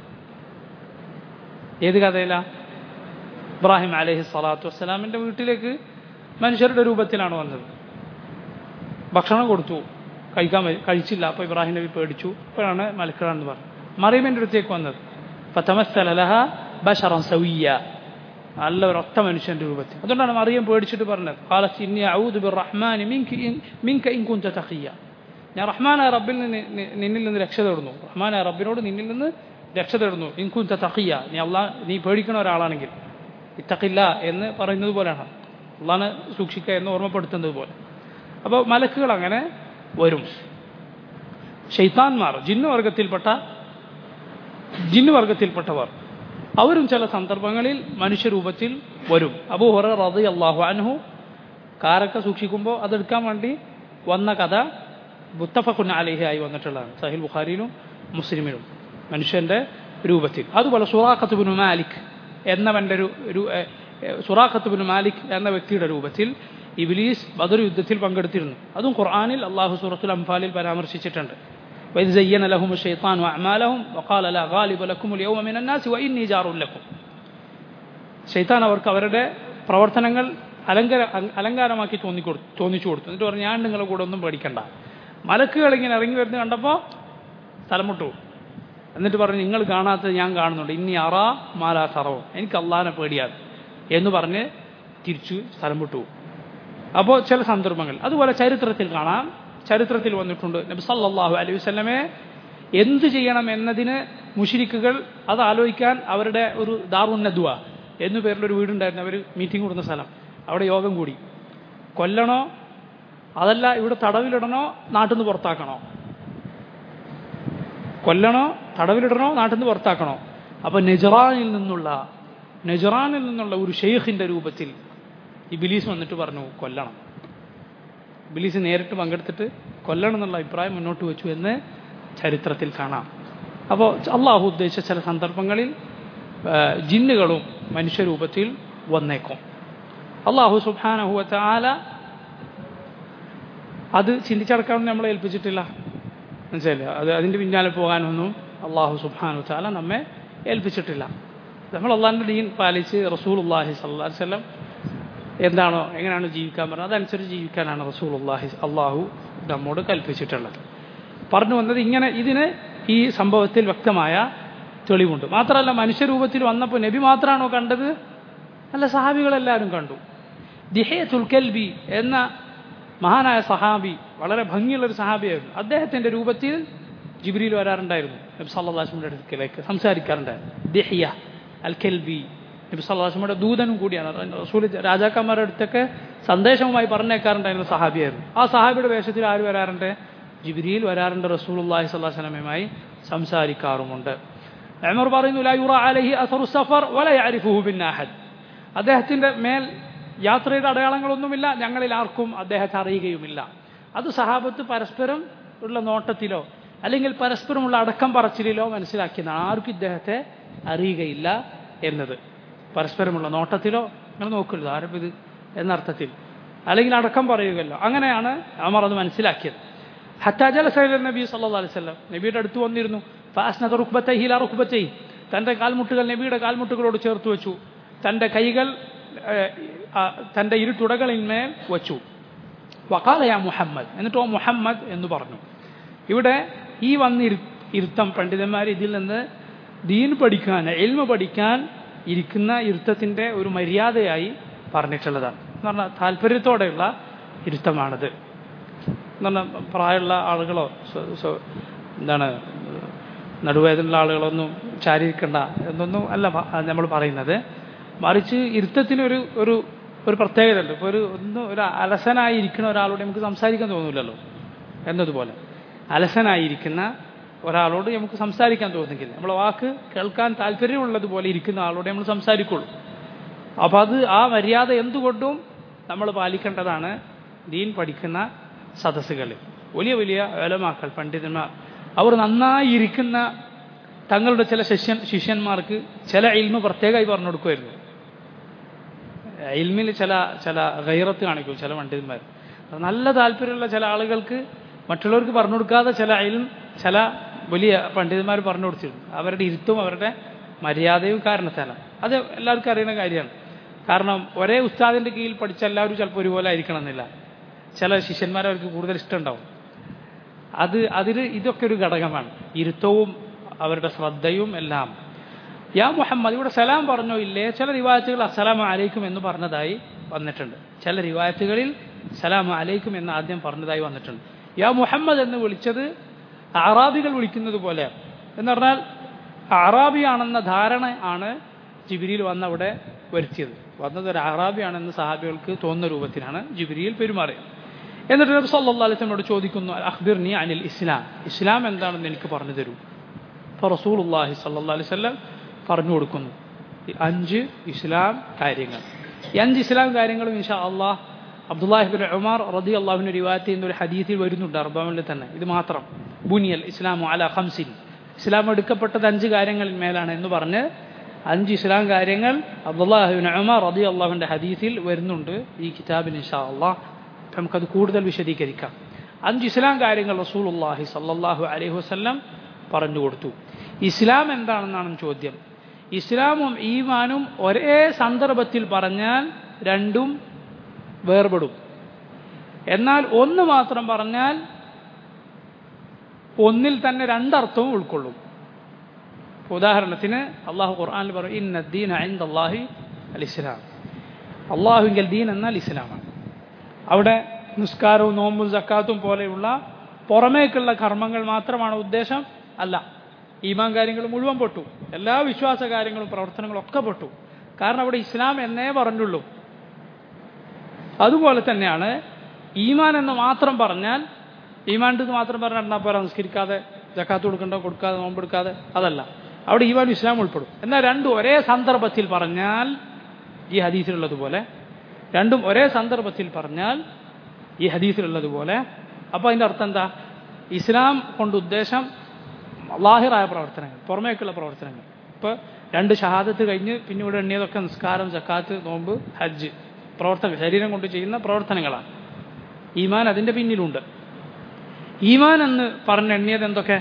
ഏത് കഥയിലാ ഇബ്രാഹിം അലഹി സ്വലാത്തു വസ്സലാമിൻ്റെ വീട്ടിലേക്ക് മനുഷ്യരുടെ രൂപത്തിലാണ് വന്നത് ഭക്ഷണം കൊടുത്തു കഴിക്കാൻ കഴിച്ചില്ല അപ്പോൾ ഇബ്രാഹിം നബി പേടിച്ചു അപ്പോഴാണ് മലക്കളാണെന്ന് പറഞ്ഞു മറിയമിൻ്റെ അടുത്തേക്ക് വന്നത് ഫതമസ്സലഹ ബഷറൻ സവിയ നല്ല ഒരൊറ്റ മനുഷ്യൻ്റെ രൂപത്തിൽ അതുകൊണ്ടാണ് മറിയം പേടിച്ചിട്ട് പറഞ്ഞത് ഖാലത്ത് ഇന്നി ഔദു ബിർ റഹ്മാൻ മിൻക ഇൻ കുൻത തഖിയ ഞാൻ റഹ്മാനായ റബ്ബിൽ നിന്ന് നിന്നിൽ നിന്ന് രക്ഷ തേടുന്നു റഹ്മാനായ റബ്ബിനോട് നിന്നിൽ നിന്ന് രക്ഷ തേടുന്നു ഇൻ കുൻത തഖിയ നീ അള്ളാ നീ പേടിക്കണ ഒരാളാണെങ്കിൽ ഇത്തഖില്ല എന്ന് പറയുന്നത് പോലെയാണ് അള്ളാനെ സൂക്ഷിക്കുക എന്ന് ഓർമ്മപ്പെടുത്തുന്നത് പോലെ അപ്പോൾ മലക്കുകൾ അങ്ങനെ വരും ഷെയ്ത്താൻമാർ ജിന്നു വർഗത്തിൽപ്പെട്ട ജിന്നു വർഗത്തിൽപ്പെട്ടവർ അവരും ചില സന്ദർഭങ്ങളിൽ മനുഷ്യരൂപത്തിൽ വരും അബൂ ഹുറ റതി അള്ളാഹു അൻഹു കാരൊക്കെ സൂക്ഷിക്കുമ്പോൾ അതെടുക്കാൻ വേണ്ടി വന്ന കഥ മുത്തഫഖുൻ അലിഹി ആയി വന്നിട്ടുള്ളതാണ് സഹിൽ ബുഖാരിയിലും മുസ്ലിമിലും മനുഷ്യൻ്റെ രൂപത്തിൽ അതുപോലെ സുറാഖത്ത് ബിൻ മാലിക് എന്നവൻ്റെ ഒരു ഒരു സുറാഖത്ത് ബിൻ മാലിക് എന്ന വ്യക്തിയുടെ രൂപത്തിൽ ഇബിലീസ് ബദർ യുദ്ധത്തിൽ പങ്കെടുത്തിരുന്നു അതും ഖുർആാനിൽ അള്ളാഹു സൂറത്തുൽ അംഫാലിൽ പരാമർശിച്ചിട്ടുണ്ട് وإذ زين لهم الشيطان أعمالهم وقال لا غالب لكم اليوم من الناس وإني جار لكم ഷെയ്ത്താൻ അവർക്ക് അവരുടെ പ്രവർത്തനങ്ങൾ അലങ്കാര അലങ്കാരമാക്കി തോന്നിക്കൊടു തോന്നിച്ചു കൊടുത്തു എന്നിട്ട് പറഞ്ഞു ഞാൻ നിങ്ങളുടെ കൂടെ ഒന്നും പേടിക്കണ്ട മലക്കുകൾ ഇങ്ങനെ ഇറങ്ങി വരുന്നത് കണ്ടപ്പോൾ സ്ഥലം വിട്ടു എന്നിട്ട് പറഞ്ഞു നിങ്ങൾ കാണാത്തത് ഞാൻ കാണുന്നുണ്ട് ഇനി അറ മാലാ സറവും എനിക്ക് അള്ളാനെ പേടിയാണ് എന്ന് പറഞ്ഞ് തിരിച്ചു സ്ഥലം വിട്ടു അപ്പോൾ ചില സന്ദർഭങ്ങൾ അതുപോലെ ചരിത്രത്തിൽ കാണാം ചരിത്രത്തിൽ വന്നിട്ടുണ്ട് നബി സല്ലല്ലാഹു അലൈഹി വസല്ലമെ എന്ത് ചെയ്യണം എന്നതിന് മുഷിരിക്കുകൾ അത് ആലോചിക്കാൻ അവരുടെ ഒരു ദാറുന്നദ്വ എന്നു പേരിലൊരു വീടുണ്ടായിരുന്നു അവർ മീറ്റിംഗ് കൂടുന്ന സ്ഥലം അവിടെ യോഗം കൂടി കൊല്ലണോ അതല്ല ഇവിടെ തടവിലിടണോ നാട്ടിൽ നിന്ന് പുറത്താക്കണോ കൊല്ലണോ തടവിലിടണോ നാട്ടിൽ നിന്ന് പുറത്താക്കണോ അപ്പോൾ നെജറാനിൽ നിന്നുള്ള നെജറാനിൽ നിന്നുള്ള ഒരു ഷെയ്ഖിൻ്റെ രൂപത്തിൽ ഈ ബിലീസ് വന്നിട്ട് പറഞ്ഞു കൊല്ലണം ബിലീസ് നേരിട്ട് പങ്കെടുത്തിട്ട് കൊല്ലണം എന്നുള്ള അഭിപ്രായം മുന്നോട്ട് വെച്ചു എന്ന് ചരിത്രത്തിൽ കാണാം അപ്പോൾ അള്ളാഹു ഉദ്ദേശിച്ച ചില സന്ദർഭങ്ങളിൽ ജിന്നുകളും മനുഷ്യരൂപത്തിൽ വന്നേക്കും അള്ളാഹു സുബാനഹുവച്ച ആല അത് ചിന്തിച്ചടക്കാമെന്ന് നമ്മളെ ഏൽപ്പിച്ചിട്ടില്ല മനസ്സിലായില്ലേ അത് അതിൻ്റെ പിന്നാലെ പോകാനൊന്നും അള്ളാഹു സുബാനു ചാല നമ്മെ ഏൽപ്പിച്ചിട്ടില്ല നമ്മൾ അള്ളാഹിൻ്റെ ദീൻ പാലിച്ച് റസൂൽ അള്ളാഹി സല്ലാ വല്ലം എന്താണോ എങ്ങനെയാണ് ജീവിക്കാൻ പറഞ്ഞത് അതനുസരിച്ച് ജീവിക്കാനാണ് റസൂൽ അള്ളാഹി അള്ളാഹു നമ്മോട് കൽപ്പിച്ചിട്ടുള്ളത് പറഞ്ഞു വന്നത് ഇങ്ങനെ ഇതിന് ഈ സംഭവത്തിൽ വ്യക്തമായ തെളിവുണ്ട് മാത്രമല്ല മനുഷ്യരൂപത്തിൽ വന്നപ്പോൾ നബി മാത്രമാണോ കണ്ടത് അല്ല സഹാബികളെല്ലാവരും കണ്ടു ദിഹയത്തുൽ കൽബി എന്ന മഹാനായ സഹാബി വളരെ ഭംഗിയുള്ളൊരു സഹാബിയായിരുന്നു അദ്ദേഹത്തിൻ്റെ രൂപത്തിൽ ജിബ്രിയിൽ വരാറുണ്ടായിരുന്നു നബി സല്ലാസ്മിൻ്റെ അടുക്കലേക്ക് സംസാരിക്കാറുണ്ടായിരുന്നു ദിഹിയ അൽ കെൽബി നബി സല്ലാസ്മയുടെ ദൂതനും കൂടിയാണ് റസൂൽ രാജാക്കന്മാരുടെ അടുത്തൊക്കെ സന്ദേശവുമായി പറഞ്ഞേക്കാറുണ്ടായിരുന്ന സഹാബിയായിരുന്നു ആ സഹാബിയുടെ വേഷത്തിൽ ആര് വരാറുണ്ട് ജിബ്രിയിൽ വരാറുണ്ട് റസൂൽ അള്ളാഹി സ്വല്ലാ സ്വലമയുമായി സംസാരിക്കാറുമുണ്ട് അമർ പറയുന്നു ലാ യുറ അലഹി അസറു സഫർ വല യാരിഫുഹു ബിൻ അഹദ് അദ്ദേഹത്തിൻ്റെ മേൽ യാത്രയുടെ അടയാളങ്ങളൊന്നുമില്ല ഞങ്ങളിൽ ആർക്കും അദ്ദേഹത്തെ അറിയുകയുമില്ല അത് സഹാബത്ത് പരസ്പരം ഉള്ള നോട്ടത്തിലോ അല്ലെങ്കിൽ പരസ്പരമുള്ള അടക്കം പറച്ചിലിലോ മനസ്സിലാക്കിയതാണ് ആർക്കും ഇദ്ദേഹത്തെ അറിയുകയില്ല എന്നത് പരസ്പരമുള്ള നോട്ടത്തിലോ നിങ്ങൾ നോക്കരുത് ആരും ഇത് എന്നർത്ഥത്തിൽ അല്ലെങ്കിൽ അടക്കം പറയുകയല്ലോ അങ്ങനെയാണ് അമർ അത് മനസ്സിലാക്കിയത് ഹത്താജല സൈല നബി സല്ലാ അലൈഹി സ്വലം നബിയുടെ അടുത്ത് വന്നിരുന്നു ഫാസ്നത റുക്ബത്തെ ഹീല റുക്ബത്തെ തൻ്റെ കാൽമുട്ടുകൾ നബിയുടെ കാൽമുട്ടുകളോട് ചേർത്ത് വെച്ചു തൻ്റെ കൈകൾ തൻ്റെ ഇരു തുടകളിന്മേൽ വച്ചു വക്കാലയ മുഹമ്മദ് എന്നിട്ടോ മുഹമ്മദ് എന്ന് പറഞ്ഞു ഇവിടെ ഈ വന്നിരു ഇരുത്തം പണ്ഡിതന്മാർ ഇതിൽ നിന്ന് ദീൻ പഠിക്കാൻ എൽമ പഠിക്കാൻ ഇരിക്കുന്ന ഇരുത്തത്തിൻ്റെ ഒരു മര്യാദയായി പറഞ്ഞിട്ടുള്ളതാണ് എന്ന് പറഞ്ഞാൽ താല്പര്യത്തോടെയുള്ള ഇരുത്തമാണത് എന്ന് പറഞ്ഞാൽ പ്രായമുള്ള ആളുകളോ എന്താണ് നടുവേദനയുള്ള ആളുകളൊന്നും ചാരിയിരിക്കണ്ട എന്നൊന്നും അല്ല നമ്മൾ പറയുന്നത് മറിച്ച് ഇരുത്തത്തിനൊരു ഒരു ഒരു പ്രത്യേകത ഉണ്ട് ഇപ്പോൾ ഒരു ഒന്ന് ഒരു അലസനായി ഇരിക്കുന്ന ഒരാളോട് നമുക്ക് സംസാരിക്കാൻ തോന്നില്ലല്ലോ എന്നതുപോലെ അലസനായിരിക്കുന്ന ഒരാളോട് നമുക്ക് സംസാരിക്കാൻ തോന്നുന്നില്ല നമ്മളെ വാക്ക് കേൾക്കാൻ താല്പര്യമുള്ളതുപോലെ ഇരിക്കുന്ന ആളോട് നമ്മൾ സംസാരിക്കുള്ളൂ അപ്പോൾ അത് ആ മര്യാദ എന്തുകൊണ്ടും നമ്മൾ പാലിക്കേണ്ടതാണ് ദീൻ പഠിക്കുന്ന സദസ്സുകളിൽ വലിയ വലിയ വേലമാക്കൾ പണ്ഡിതന്മാർ അവർ നന്നായി ഇരിക്കുന്ന തങ്ങളുടെ ചില ശിഷ്യൻ ശിഷ്യന്മാർക്ക് ചില ഇൽമ പ്രത്യേകമായി പറഞ്ഞു കൊടുക്കുമായിരുന്നു ഇൽമിൽ ചില ചില ഗൈറത്ത് കാണിക്കും ചില പണ്ഡിതന്മാർ നല്ല താല്പര്യമുള്ള ചില ആളുകൾക്ക് മറ്റുള്ളവർക്ക് പറഞ്ഞു കൊടുക്കാതെ ചില ഇൽം ചില വലിയ പണ്ഡിതന്മാർ പറഞ്ഞു കൊടുത്തിരുന്നു അവരുടെ ഇരുത്തും അവരുടെ മര്യാദയും കാരണത്താലാണ് അത് എല്ലാവർക്കും അറിയുന്ന കാര്യമാണ് കാരണം ഒരേ ഉസ്താദിൻ്റെ കീഴിൽ പഠിച്ച എല്ലാവരും ചിലപ്പോൾ ഒരുപോലെ ആയിരിക്കണം എന്നില്ല ചില ശിഷ്യന്മാരെ അവർക്ക് കൂടുതൽ ഇഷ്ടമുണ്ടാവും അത് അതിൽ ഇതൊക്കെ ഒരു ഘടകമാണ് ഇരുത്തവും അവരുടെ ശ്രദ്ധയും എല്ലാം യാ മുഹമ്മദ് ഇവിടെ സലാം പറഞ്ഞോ ഇല്ലേ ചില റിവായത്തുകൾ അസ്സലാം അലൈക്കും എന്ന് പറഞ്ഞതായി വന്നിട്ടുണ്ട് ചില റിവായത്തുകളിൽ സലാം അലൈക്കും എന്ന് ആദ്യം പറഞ്ഞതായി വന്നിട്ടുണ്ട് യാ മുഹമ്മദ് എന്ന് വിളിച്ചത് അറാബികൾ വിളിക്കുന്നത് പോലെയാണ് എന്ന് പറഞ്ഞാൽ അറാബിയാണെന്ന ധാരണ ആണ് ജിബിരിയിൽ വന്ന് അവിടെ വരുത്തിയത് വന്നത് ഒരു അറാബിയാണെന്ന് സഹാബികൾക്ക് തോന്നുന്ന രൂപത്തിലാണ് ജിബിരിയിൽ പെരുമാറിയത് എന്നിട്ട് നബി സല്ലല്ലാഹു അലൈഹി വസല്ലമയോട് ചോദിക്കുന്നു അഖ്ബിർനി അനിൽ ഇസ്ലാം ഇസ്ലാം എന്താണെന്ന് എനിക്ക് പറഞ്ഞു തരൂ അപ്പോൾ റസൂലുള്ളാഹി സല്ലല്ലാഹു അലൈഹി വസല്ലം പറഞ്ഞു കൊടുക്കുന്നു ഈ അഞ്ച് ഇസ്ലാം കാര്യങ്ങൾ ഈ അഞ്ച് ഇസ്ലാം കാര്യങ്ങളും ഇൻഷാ അള്ളാഹ് അബ്ദുല്ലാഹിബിൻ ഉമാർ റതി അള്ളാഹുവിൻ്റെ റിവായത്ത് എന്നൊരു ഹദീത്തിൽ വരുന്നുണ്ട് അർബാമിൽ തന്നെ ഇത് മാത്രം ബുനിയൽ ഇസ്ലാമു അല ഖംസിൻ ഇസ്ലാം എടുക്കപ്പെട്ടത് അഞ്ച് കാര്യങ്ങളിൽ മേലാണ് എന്ന് പറഞ്ഞ് അഞ്ച് ഇസ്ലാം കാര്യങ്ങൾ അബ്ദുല്ലാഹിബിൻ ഉമാർ റതി അള്ളാഹുവിൻ്റെ ഹദീസിൽ വരുന്നുണ്ട് ഈ കിതാബിന് ഇൻഷാ അള്ളാഹ് നമുക്കത് കൂടുതൽ വിശദീകരിക്കാം അഞ്ച് ഇസ്ലാം കാര്യങ്ങൾ റസൂലുള്ളാഹി സല്ലല്ലാഹു അലൈഹി വസല്ലം പറഞ്ഞു കൊടുത്തു ഇസ്ലാം എന്താണെന്നാണ് ചോദ്യം ഇസ്ലാമും ഈമാനും ഒരേ സന്ദർഭത്തിൽ പറഞ്ഞാൽ രണ്ടും വേർപെടും എന്നാൽ ഒന്ന് മാത്രം പറഞ്ഞാൽ ഒന്നിൽ തന്നെ രണ്ടർത്ഥവും ഉൾക്കൊള്ളും ഉദാഹരണത്തിന് അള്ളാഹു ഖുർആാനിൽ പറയും ഇന്ന ദീൻ അള്ളാഹി അൽ ഇസ്ലാം അള്ളാഹുവിൽ ദീൻ എന്നാൽ ഇസ്ലാമാണ് അവിടെ നിസ്കാരവും നോമ്പും സക്കാത്തും പോലെയുള്ള പുറമേക്കുള്ള കർമ്മങ്ങൾ മാത്രമാണ് ഉദ്ദേശം അല്ല ഈമാൻ കാര്യങ്ങൾ മുഴുവൻ പൊട്ടു എല്ലാ വിശ്വാസ കാര്യങ്ങളും പ്രവർത്തനങ്ങളും ഒക്കെ പൊട്ടു കാരണം അവിടെ ഇസ്ലാം എന്നേ പറഞ്ഞുള്ളൂ അതുപോലെ തന്നെയാണ് ഈമാൻ എന്ന് മാത്രം പറഞ്ഞാൽ ഈമാൻ എന്ന് മാത്രം പറഞ്ഞാൽ എന്നാ പോരാ നിസ്കരിക്കാതെ ജക്കാത്ത് കൊടുക്കണ്ടോ കൊടുക്കാതെ നോമ്പെടുക്കാതെ അതല്ല അവിടെ ഈമാൻ ഇസ്ലാം ഉൾപ്പെടും എന്നാൽ രണ്ടും ഒരേ സന്ദർഭത്തിൽ പറഞ്ഞാൽ ഈ ഹദീസിലുള്ളതുപോലെ രണ്ടും ഒരേ സന്ദർഭത്തിൽ പറഞ്ഞാൽ ഈ ഹദീസിലുള്ളതുപോലെ അപ്പോൾ അതിൻ്റെ അർത്ഥം എന്താ ഇസ്ലാം കൊണ്ട് ഉദ്ദേശം ലാഹിറായ പ്രവർത്തനങ്ങൾ പുറമേക്കുള്ള പ്രവർത്തനങ്ങൾ ഇപ്പോൾ രണ്ട് ഷഹാദത്ത് കഴിഞ്ഞ് പിന്നെ ഇവിടെ എണ്ണിയതൊക്കെ നിസ്കാരം ജക്കാത്ത് നോമ്പ് ഹജ്ജ് പ്രവർത്തനം ശരീരം കൊണ്ട് ചെയ്യുന്ന പ്രവർത്തനങ്ങളാണ് ഈമാൻ അതിൻ്റെ പിന്നിലുണ്ട് ഈമാൻ എന്ന് പറഞ്ഞ എണ്ണിയത് എന്തൊക്കെ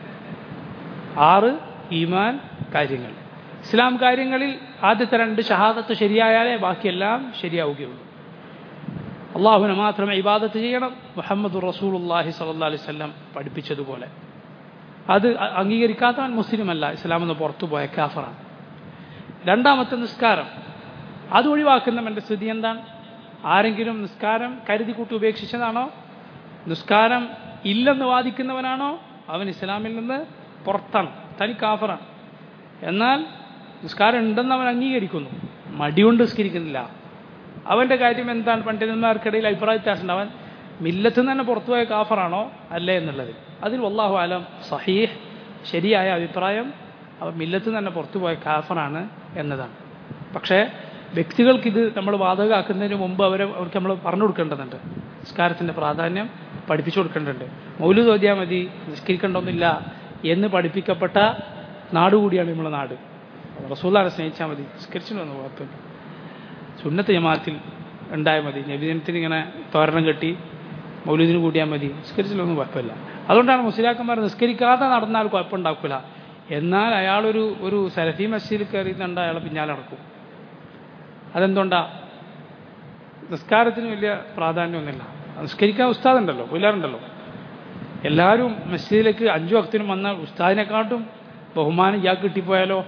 ആറ് ഈമാൻ കാര്യങ്ങൾ ഇസ്ലാം കാര്യങ്ങളിൽ ആദ്യത്തെ രണ്ട് ഷഹാദത്ത് ശരിയായാലേ ബാക്കിയെല്ലാം ശരിയാവുകയുള്ളൂ അള്ളാഹുവിനെ മാത്രമേ ഇബാദത്ത് ചെയ്യണം മുഹമ്മദ് റസൂലുല്ലാഹി സല്ലാ അലൈഹി സ്വല്ലം പഠിപ്പിച്ചതുപോലെ അത് അംഗീകരിക്കാത്തവൻ മുസ്ലിമല്ല ഇസ്ലാം എന്ന് പുറത്തുപോയ കാഫറാണ് രണ്ടാമത്തെ നിസ്കാരം അത് ഒഴിവാക്കുന്നവൻ്റെ സ്ഥിതി എന്താണ് ആരെങ്കിലും നിസ്കാരം കരുതി കൂട്ടി ഉപേക്ഷിച്ചതാണോ നിസ്കാരം ഇല്ലെന്ന് വാദിക്കുന്നവനാണോ അവൻ ഇസ്ലാമിൽ നിന്ന് പുറത്താണ് തനി കാഫറാണ് എന്നാൽ നിസ്കാരം ഉണ്ടെന്ന് അവൻ അംഗീകരിക്കുന്നു മടികൊണ്ട് നിസ്കരിക്കുന്നില്ല അവൻ്റെ കാര്യം എന്താണ് പണ്ഡിതന്മാർക്കിടയിൽ അഭിപ്രായ വ്യത്യാസമുണ്ട് അവൻ മില്ലത്ത് നിന്ന് തന്നെ പുറത്തുപോയ കാഫറാണോ അല്ലേ എന്നുള്ളത് അതിൽ വല്ലാഹു ആലം സഹീഹ് ശരിയായ അഭിപ്രായം അവൻ മില്ലത്ത് തന്നെ പുറത്തുപോയ കാഫറാണ് എന്നതാണ് പക്ഷേ വ്യക്തികൾക്ക് ഇത് നമ്മൾ ബാധകമാക്കുന്നതിന് മുമ്പ് അവരെ അവർക്ക് നമ്മൾ പറഞ്ഞു കൊടുക്കേണ്ടതുണ്ട് നിസ്കാരത്തിൻ്റെ പ്രാധാന്യം പഠിപ്പിച്ചു കൊടുക്കേണ്ടതുണ്ട് മൗലു തോതിയാൽ മതി നിസ്കരിക്കേണ്ടൊന്നുമില്ല എന്ന് പഠിപ്പിക്കപ്പെട്ട നാട് കൂടിയാണ് നമ്മളെ നാട് റസൂല്ലാനെ സ്നേഹിച്ചാൽ മതി നിസ്കരിച്ചിട്ടൊന്ന് കുഴപ്പമില്ല സുന്നത്ത് ജമാഅത്തിൽ ഉണ്ടായാൽ മതി നബിദിനത്തിന് ഇങ്ങനെ തോരണം കെട്ടി മൗലൂദിന് കൂടിയാൽ മതി നിസ്കരിച്ചില്ലൊന്നും കുഴപ്പമില്ല അതുകൊണ്ടാണ് മുസ്ലിയാക്കന്മാർ നിസ്കരിക്കാതെ നടന്നാൽ കുഴപ്പമുണ്ടാക്കില്ല എന്നാൽ അയാളൊരു ഒരു സലഫി മസ്ജിദിൽ കയറി കണ്ട അയാളെ പിന്നാലെ നടക്കും അതെന്തുകൊണ്ടാ നിസ്കാരത്തിന് വലിയ പ്രാധാന്യമൊന്നുമില്ല നിസ്കരിക്കാൻ ഉസ്താദുണ്ടല്ലോ പുല്ലാറുണ്ടല്ലോ എല്ലാവരും മസ്ജിദിലേക്ക് അഞ്ചു വക്തിനും വന്ന ഉസ്താദിനെക്കാട്ടും ബഹുമാനം ഇയാൾക്ക് കിട്ടിപ്പോയാലോ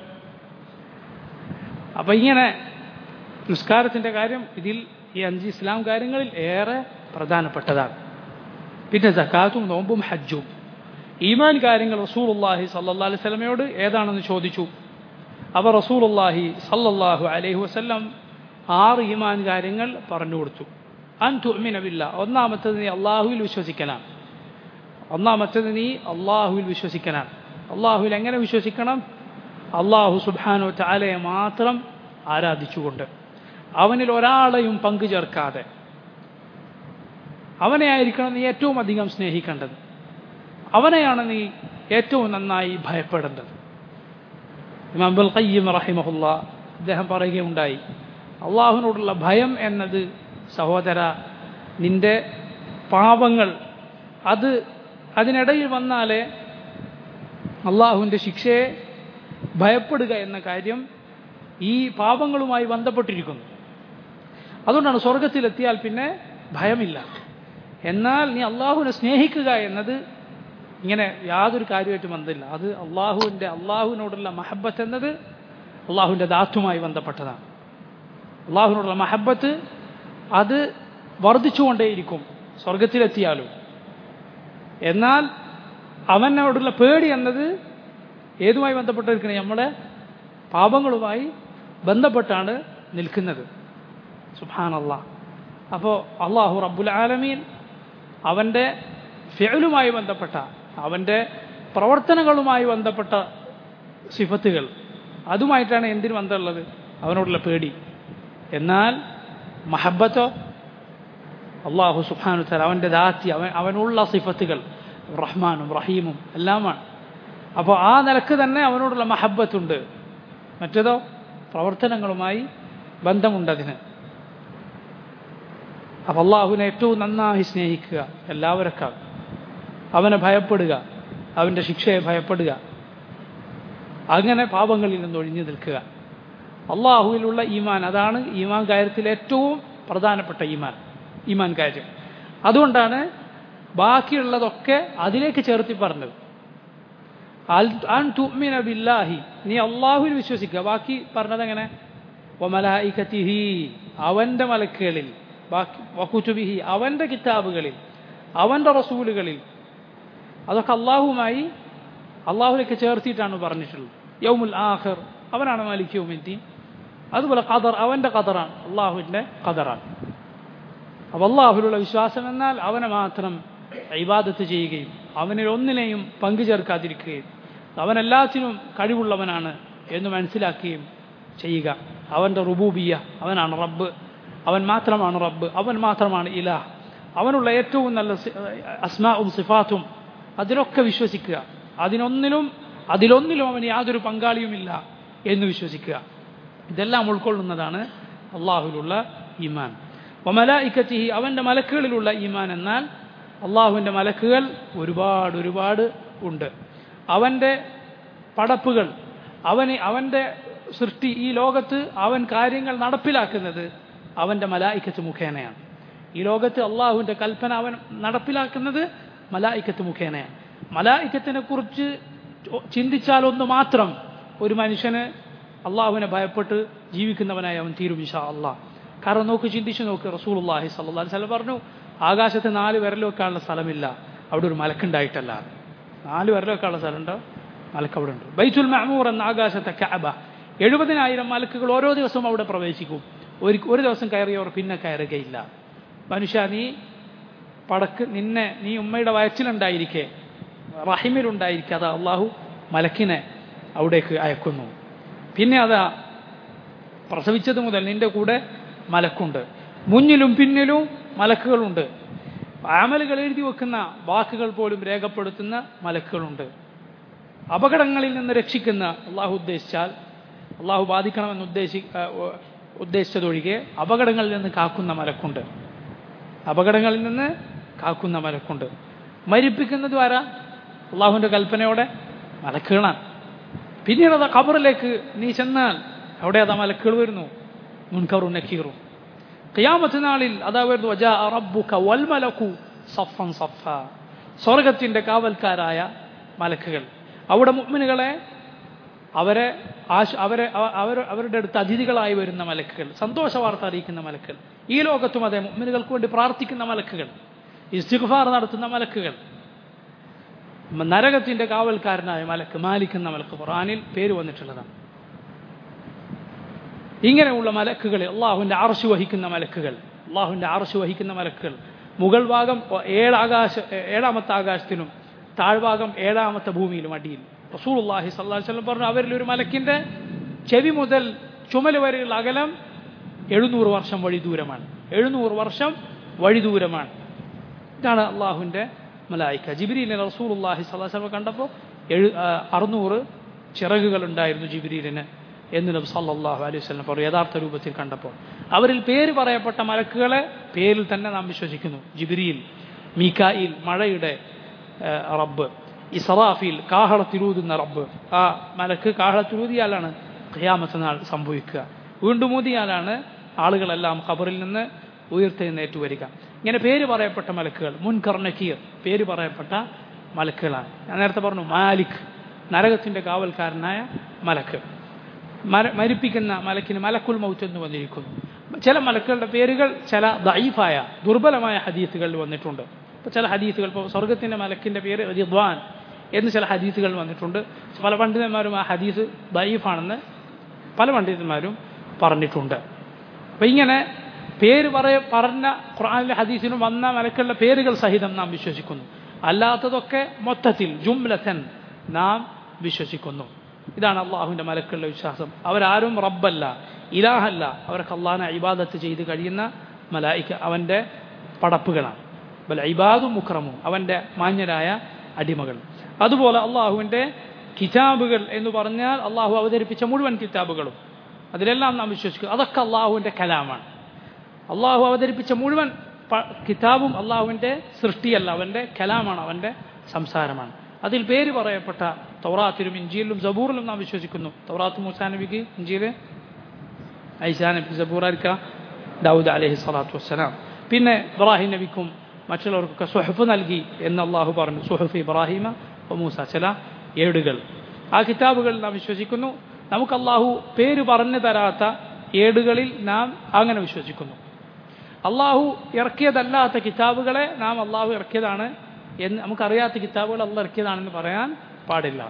അപ്പം ഇങ്ങനെ നിസ്കാരത്തിൻ്റെ കാര്യം ഇതിൽ ഈ അഞ്ച് ഇസ്ലാം കാര്യങ്ങളിൽ ഏറെ പ്രധാനപ്പെട്ടതാണ് പിന്നെ സക്കാത്തും നോമ്പും ഹജ്ജും ഈമാൻ കാര്യങ്ങൾ റസൂലുള്ളാഹി സല്ലല്ലാഹു അലൈഹി വസല്ലമയോട് ഏതാണെന്ന് ചോദിച്ചു അവർ റസൂലുള്ളാഹി സല്ലല്ലാഹു അലൈഹി വസല്ലം ആറ് ഈമാൻ കാര്യങ്ങൾ പറഞ്ഞു കൊടുത്തു അൻ തുഅ്മിന ബില്ല ഒന്നാമത്തത് നീ അള്ളാഹുവിൽ വിശ്വസിക്കലാണ് ഒന്നാമത്തത് നീ അള്ളാഹുവിൽ വിശ്വസിക്കലാണ് അള്ളാഹുവിൽ എങ്ങനെ വിശ്വസിക്കണം അള്ളാഹു സുബ്ഹാനു തആലയെ മാത്രം ആരാധിച്ചുകൊണ്ട് അവനിൽ ഒരാളെയും പങ്കു ചേർക്കാതെ അവനെ ആയിരിക്കണം നീ ഏറ്റവും അധികം സ്നേഹിക്കേണ്ടത് അവനെയാണ് നീ ഏറ്റവും നന്നായി ഭയപ്പെടേണ്ടത് ഇമാം ബുൽ ഖയ്യിം റഹിമഹുല്ല അദ്ദേഹം പറയുകയുണ്ടായി അള്ളാഹുവിനോടുള്ള ഭയം എന്നത് സഹോദര നിന്റെ പാപങ്ങൾ അത് അതിനിടയിൽ വന്നാലേ അള്ളാഹുവിൻ്റെ ശിക്ഷയെ ഭയപ്പെടുക എന്ന കാര്യം ഈ പാപങ്ങളുമായി ബന്ധപ്പെട്ടിരിക്കുന്നു അതുകൊണ്ടാണ് സ്വർഗത്തിലെത്തിയാൽ പിന്നെ ഭയമില്ല എന്നാൽ നീ അള്ളാഹുവിനെ സ്നേഹിക്കുക എന്നത് ഇങ്ങനെ യാതൊരു കാര്യമായിട്ട് ബന്ധമില്ല അത് അള്ളാഹുവിൻ്റെ അള്ളാഹുവിനോടുള്ള മഹബത്ത് എന്നത് അള്ളാഹുവിൻ്റെ ദാത്തുമായി ബന്ധപ്പെട്ടതാണ് അള്ളാഹുവിനോടുള്ള മഹബത്ത് അത് വർദ്ധിച്ചുകൊണ്ടേയിരിക്കും സ്വർഗത്തിലെത്തിയാലും എന്നാൽ അവനോടുള്ള പേടി എന്നത് ഏതുമായി ബന്ധപ്പെട്ടിരിക്കുന്നത് നമ്മുടെ പാപങ്ങളുമായി ബന്ധപ്പെട്ടാണ് നിൽക്കുന്നത് സുബാൻ അള്ളാഹ് അപ്പോൾ അള്ളാഹു റബ്ബുൽ ആലമീൻ അവൻ്റെ ഫെയലുമായി ബന്ധപ്പെട്ട അവൻ്റെ പ്രവർത്തനങ്ങളുമായി ബന്ധപ്പെട്ട സിഫത്തുകൾ അതുമായിട്ടാണ് എന്തിനു ബന്ധമുള്ളത് അവനോടുള്ള പേടി എന്നാൽ മഹബത്തോ അള്ളാഹു സുഹാനു തല അവൻ്റെ ദാത്തി അവൻ അവനുള്ള സിഫത്തുകൾ റഹ്മാനും റഹീമും എല്ലാമാണ് അപ്പോൾ ആ നിലക്ക് തന്നെ അവനോടുള്ള മഹബത്തുണ്ട് മറ്റേതോ പ്രവർത്തനങ്ങളുമായി ബന്ധമുണ്ടതിന് അപ്പോൾ അള്ളാഹുവിനെ ഏറ്റവും നന്നായി സ്നേഹിക്കുക എല്ലാവരൊക്കെ അവനെ ഭയപ്പെടുക അവൻ്റെ ശിക്ഷയെ ഭയപ്പെടുക അങ്ങനെ പാപങ്ങളിൽ നിന്ന് ഒഴിഞ്ഞു നിൽക്കുക അള്ളാഹുവിലുള്ള ഈമാൻ അതാണ് ഈമാൻ കാര്യത്തിൽ ഏറ്റവും പ്രധാനപ്പെട്ട ഈമാൻ ഈമാൻ കാര്യം അതുകൊണ്ടാണ് ബാക്കിയുള്ളതൊക്കെ അതിലേക്ക് ചേർത്തി പറഞ്ഞത് അൻ തുഅ്മിന ബില്ലാഹി നീ അള്ളാഹുവിൽ വിശ്വസിക്കുക ബാക്കി പറഞ്ഞത് എങ്ങനെ വമലായിക്കത്തിഹി അവൻ്റെ മലക്കുകളിൽ ബാക്കി വക്കുറ്റുബിഹി അവൻ്റെ കിതാബുകളിൽ അവൻ്റെ റസൂലുകളിൽ അതൊക്കെ അള്ളാഹുമായി അള്ളാഹുലേക്ക് ചേർത്തിയിട്ടാണ് പറഞ്ഞിട്ടുള്ളത് യൗമുൽ ആഖിർ അവനാണ് മാലിക് യൗമിദ്ദീൻ അതുപോലെ ഖദർ അവൻ്റെ ഖദറാണ് അള്ളാഹുവിൻ്റെ ഖദറാണ് അപ്പോൾ അള്ളാഹുലുള്ള വിശ്വാസം എന്നാൽ അവനെ മാത്രം ഇബാദത്ത് ചെയ്യുകയും അവനിൽ ഒന്നിനെയും പങ്കു ചേർക്കാതിരിക്കുകയും അവൻ എല്ലാത്തിനും കഴിവുള്ളവനാണ് എന്ന് മനസ്സിലാക്കുകയും ചെയ്യുക അവൻ്റെ റുബൂബിയ അവനാണ് റബ്ബ് അവൻ മാത്രമാണ് റബ്ബ് അവൻ മാത്രമാണ് ഇലാഹ് അവനുള്ള ഏറ്റവും നല്ല അസ്മാവും സിഫാത്തും അതിലൊക്കെ വിശ്വസിക്കുക അതിനൊന്നിലും അതിലൊന്നിലും അവന് യാതൊരു പങ്കാളിയുമില്ല എന്ന് വിശ്വസിക്കുക ഇതെല്ലാം ഉൾക്കൊള്ളുന്നതാണ് അള്ളാഹുലുള്ള ഈമാൻ ഒമലായിക്കത്തിഹി അവൻ്റെ മലക്കുകളിലുള്ള ഈമാൻ എന്നാൽ അള്ളാഹുവിൻ്റെ മലക്കുകൾ ഒരുപാട് ഒരുപാട് ഉണ്ട് അവൻ്റെ പടപ്പുകൾ അവന് അവൻ്റെ സൃഷ്ടി ഈ ലോകത്ത് അവൻ കാര്യങ്ങൾ നടപ്പിലാക്കുന്നത് അവൻ്റെ മലായിക്കത്ത് മുഖേനയാണ് ഈ ലോകത്ത് അള്ളാഹുവിൻ്റെ കൽപ്പന അവൻ നടപ്പിലാക്കുന്നത് മലായിക്കത്ത് മുഖേനയാണ് മലായിക്കത്തിനെ കുറിച്ച് ചിന്തിച്ചാലൊന്ന് മാത്രം ഒരു മനുഷ്യന് അള്ളാഹുവിനെ ഭയപ്പെട്ട് ജീവിക്കുന്നവനായി അവൻ തീരും ഇഷാ അള്ളാഹ് കാരണം നോക്ക് ചിന്തിച്ചു നോക്ക് റസൂൽ അള്ളാഹി സല്ലാ വല്ലം പറഞ്ഞു ആകാശത്ത് നാല് വിരൽ വെക്കാനുള്ള സ്ഥലമില്ല അവിടെ ഒരു മലക്കുണ്ടായിട്ടല്ല നാല് വിരൽ വെക്കാനുള്ള സ്ഥലമുണ്ടോ മലക്ക് അവിടെ ഉണ്ട് ബൈത്തുൽ മഹമൂർ എന്ന ആകാശത്തെ കഅബ എഴുപതിനായിരം മലക്കുകൾ ഓരോ ദിവസവും അവിടെ പ്രവേശിക്കും ഒരു ഒരു ദിവസം കയറിയവർ പിന്നെ കയറുകയില്ല മനുഷ്യ നീ പടക്ക് നിന്നെ നീ ഉമ്മയുടെ വയറ്റിലുണ്ടായിരിക്കെ റഹിമിലുണ്ടായിരിക്കെ അത് അള്ളാഹു മലക്കിനെ അവിടേക്ക് അയക്കുന്നു പിന്നെ അതാ പ്രസവിച്ചത് മുതൽ നിന്റെ കൂടെ മലക്കുണ്ട് മുന്നിലും പിന്നിലും മലക്കുകളുണ്ട് ആമലുകൾ എഴുതി വെക്കുന്ന വാക്കുകൾ പോലും രേഖപ്പെടുത്തുന്ന മലക്കുകളുണ്ട് അപകടങ്ങളിൽ നിന്ന് രക്ഷിക്കുന്ന അള്ളാഹു ഉദ്ദേശിച്ചാൽ അള്ളാഹു ബാധിക്കണമെന്ന് ഉദ്ദേശി ഉദ്ദേശിച്ചതൊഴികെ അപകടങ്ങളിൽ നിന്ന് കാക്കുന്ന മലക്കുണ്ട് അപകടങ്ങളിൽ നിന്ന് കാക്കുന്ന മലക്കുണ്ട് മരിപ്പിക്കുന്നത് ആരാ അള്ളാഹുവിൻ്റെ കൽപ്പനയോടെ മലക്കുകളാണ് പിന്നീട് അത് ഖബറിലേക്ക് നീ ചെന്നാൽ അവിടെ അതാ മലക്കുകൾ വരുന്നു മുൻകറും നക്കീറും ഖിയാമത്ത് നാളിൽ അതാ വരുന്നു വജാ റബ്ബുക വൽ മലക്കു സഫൻ സഫ സ്വർഗത്തിൻ്റെ കാവൽക്കാരായ മലക്കുകൾ അവിടെ മുഅ്മിനുകളെ അവരെ ആശ അവരെ അവർ അവരുടെ അടുത്ത് അതിഥികളായി വരുന്ന മലക്കുകൾ സന്തോഷ വാർത്ത അറിയിക്കുന്ന മലക്കുകൾ ഈ ലോകത്തും അതെ മുഅ്മിനുകൾക്ക് വേണ്ടി പ്രാർത്ഥിക്കുന്ന മലക്കുകൾ ഇസ്തിഗ്ഫാർ നടത്തുന്ന മലക്കുകൾ നരകത്തിന്റെ കാവൽക്കാരനായ മലക്ക് മാലിക്കുന്ന മലക്ക് ഖുറാനിൽ പേര് വന്നിട്ടുള്ളതാണ് ഇങ്ങനെയുള്ള മലക്കുകൾ അള്ളാഹുവിൻ്റെ അറശു വഹിക്കുന്ന മലക്കുകൾ അള്ളാഹുവിൻ്റെ അറശു വഹിക്കുന്ന മലക്കുകൾ മുകൾ ഭാഗം ഏഴാകാശ ഏഴാമത്തെ ആകാശത്തിലും താഴ്ഭാഗം ഏഴാമത്തെ ഭൂമിയിലും അടിയിൽ റസൂൽ അള്ളാഹി സല്ലാ വല്ലം പറഞ്ഞു അവരിൽ ഒരു മലക്കിൻ്റെ ചെവി മുതൽ ചുമൽ വരെയുള്ള അകലം എഴുന്നൂറ് വർഷം വഴി ദൂരമാണ് എഴുന്നൂറ് വർഷം വഴി ദൂരമാണ് ഇതാണ് അള്ളാഹുവിൻ്റെ മലായിക്ക ജിബിരിയിലെ റസൂൽ അള്ളാഹി സ്വലാസ്ലമ കണ്ടപ്പോൾ എഴു അറുന്നൂറ് ചിറകുകൾ ഉണ്ടായിരുന്നു ജിബിരിയിലിന് എന്ന് നബി സല്ലാഹു അലൈഹി വസ്ലം പറയും യഥാർത്ഥ രൂപത്തിൽ കണ്ടപ്പോൾ അവരിൽ പേര് പറയപ്പെട്ട മലക്കുകളെ പേരിൽ തന്നെ നാം വിശ്വസിക്കുന്നു ജിബിരിയിൽ മീക്കായിൽ മഴയുടെ റബ്ബ് ഇസറാഫിൽ കാഹളത്തിലൂതുന്ന റബ്ബ് ആ മലക്ക് കാഹളത്തിലൂതിയാലാണ് ഖിയാമത്ത് നാൾ സംഭവിക്കുക വീണ്ടും ഊതിയാലാണ് ആളുകളെല്ലാം ഖബറിൽ നിന്ന് ഉയർത്തെഴുന്നേറ്റ് വരിക ഇങ്ങനെ പേര് പറയപ്പെട്ട മലക്കുകൾ മുൻകർ നക്കീർ പേര് പറയപ്പെട്ട മലക്കുകളാണ് ഞാൻ നേരത്തെ പറഞ്ഞു മാലിക് നരകത്തിൻ്റെ കാവൽക്കാരനായ മലക്ക് മര മരിപ്പിക്കുന്ന മലക്കിന് മലക്കുൽ മൗത്ത് എന്ന് വന്നിരിക്കുന്നു ചില മലക്കുകളുടെ പേരുകൾ ചില ദൈഫായ ദുർബലമായ ഹദീസുകളിൽ വന്നിട്ടുണ്ട് ഇപ്പോൾ ചില ഹദീസുകൾ ഇപ്പോൾ സ്വർഗത്തിൻ്റെ മലക്കിൻ്റെ പേര് റിദ്വാൻ എന്ന് ചില ഹദീസുകൾ വന്നിട്ടുണ്ട് പല പണ്ഡിതന്മാരും ആ ഹദീസ് ദൈഫാണെന്ന് പല പണ്ഡിതന്മാരും പറഞ്ഞിട്ടുണ്ട് അപ്പം ഇങ്ങനെ പേര് പറയ പറഞ്ഞ ഖുർആാനിലെ ഹദീസിനും വന്ന മലക്കുള്ള പേരുകൾ സഹിതം നാം വിശ്വസിക്കുന്നു അല്ലാത്തതൊക്കെ മൊത്തത്തിൽ ജുംലത്തൻ നാം വിശ്വസിക്കുന്നു ഇതാണ് അള്ളാഹുവിൻ്റെ മലക്കുള്ള വിശ്വാസം അവരാരും റബ്ബല്ല ഇലാഹല്ല അവർക്ക് അള്ളാഹിനെ ഇബാദത്ത് ചെയ്ത് കഴിയുന്ന മലായിക്ക അവൻ്റെ പടപ്പുകളാണ് ബൽ ഇബാദും മുക്രമും അവൻ്റെ മാന്യരായ അടിമകൾ അതുപോലെ അള്ളാഹുവിൻ്റെ കിതാബുകൾ എന്ന് പറഞ്ഞാൽ അള്ളാഹു അവതരിപ്പിച്ച മുഴുവൻ കിതാബുകളും അതിലെല്ലാം നാം വിശ്വസിക്കും അതൊക്കെ അള്ളാഹുവിൻ്റെ കലാമാണ് അള്ളാഹു അവതരിപ്പിച്ച മുഴുവൻ കിതാബും അള്ളാഹുവിൻ്റെ സൃഷ്ടിയല്ല അവൻ്റെ കലാമാണ് അവൻ്റെ സംസാരമാണ് അതിൽ പേര് പറയപ്പെട്ട തൗറാത്തിലും ഇഞ്ചിയിലും സബൂറിലും നാം വിശ്വസിക്കുന്നു തൗറാത്ത് മൂസാ നബിക്ക് ഇഞ്ചിയിൽ ഐസാ നബി സബൂറായിരിക്ക ദാവൂദ് അലഹി സ്വലാത്തു വസ്സലാം പിന്നെ ഇബ്രാഹിം നബിക്കും മറ്റുള്ളവർക്കൊക്കെ സുഹഫ് നൽകി എന്ന് അള്ളാഹു പറഞ്ഞു സുഹഫ് ഇബ്രാഹിമ മൂസ ചില ഏടുകൾ ആ കിതാബുകൾ നാം വിശ്വസിക്കുന്നു നമുക്ക് അള്ളാഹു പേര് പറഞ്ഞു തരാത്ത ഏടുകളിൽ നാം അങ്ങനെ വിശ്വസിക്കുന്നു അള്ളാഹു ഇറക്കിയതല്ലാത്ത കിതാബുകളെ നാം അള്ളാഹു ഇറക്കിയതാണ് എന്ന് നമുക്കറിയാത്ത കിതാബുകൾ അള്ള ഇറക്കിയതാണെന്ന് പറയാൻ പാടില്ല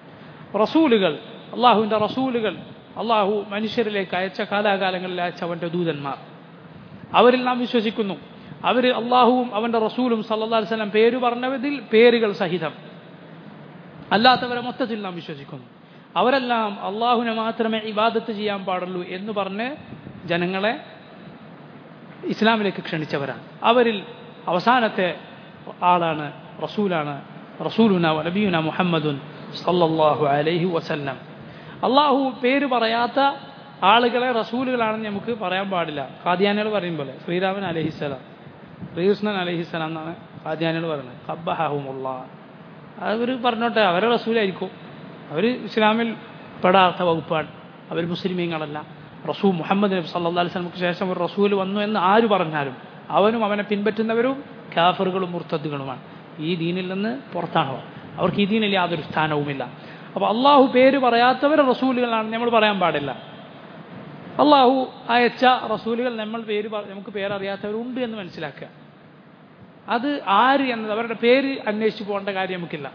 റസൂലുകൾ അള്ളാഹുവിൻ്റെ റസൂലുകൾ അള്ളാഹു മനുഷ്യരിലേക്ക് അയച്ച കാലാകാലങ്ങളിൽ അയച്ച അവൻ്റെ ദൂതന്മാർ അവരിൽ നാം വിശ്വസിക്കുന്നു അവർ അള്ളാഹുവും അവൻ്റെ റസൂലും സല്ലാ വല്ലം പേര് പറഞ്ഞതിൽ പേരുകൾ സഹിതം അല്ലാത്തവരെ മൊത്തത്തിൽ നാം വിശ്വസിക്കുന്നു അവരെല്ലാം അള്ളാഹുവിനെ മാത്രമേ ഇബാദത്ത് ചെയ്യാൻ പാടുള്ളൂ എന്ന് പറഞ്ഞ് ജനങ്ങളെ ഇസ്ലാമിലേക്ക് ക്ഷണിച്ചവരാണ് അവരിൽ അവസാനത്തെ ആളാണ് റസൂലാണ് റസൂലുന നബിയുന മുഹമ്മദുൻ സല്ലല്ലാഹു അലൈഹി വസല്ലം അള്ളാഹു പേര് പറയാത്ത ആളുകളെ റസൂലുകളാണെന്ന് നമുക്ക് പറയാൻ പാടില്ല ഖാദിയാനികൾ പറയും പോലെ ശ്രീരാമൻ അലഹിസ്സലാം ശ്രീകൃഷ്ണൻ അലഹിസ്സലാം എന്നാണ് ഖാദിയാനികൾ പറയുന്നത് ഖബ്ബഹുമുള്ള അവർ പറഞ്ഞോട്ടെ അവരെ റസൂലായിരിക്കും അവർ ഇസ്ലാമിൽ പെടാത്ത വകുപ്പാണ് അവർ മുസ്ലിമീങ്ങളല്ല റസൂൽ മുഹമ്മദ് നബി സല്ലാ അലിസ്ലമക്ക് ശേഷം ഒരു റസൂൽ വന്നു എന്ന് ആര് പറഞ്ഞാലും അവനും അവനെ പിൻപറ്റുന്നവരും കാഫറുകളും മുർത്തദ്ദുകളുമാണ് ഈ ദീനിൽ നിന്ന് പുറത്താണ് അവർ അവർക്ക് ഈ ദീനിൽ യാതൊരു സ്ഥാനവുമില്ല അപ്പോൾ അള്ളാഹു പേര് പറയാത്തവരെ റസൂലുകളാണ് നമ്മൾ പറയാൻ പാടില്ല അള്ളാഹു അയച്ച റസൂലുകൾ നമ്മൾ പേര് നമുക്ക് പേരറിയാത്തവരുണ്ട് എന്ന് മനസ്സിലാക്കുക അത് ആര് എന്നത് അവരുടെ പേര് അന്വേഷിച്ച് പോകേണ്ട കാര്യം നമുക്കില്ല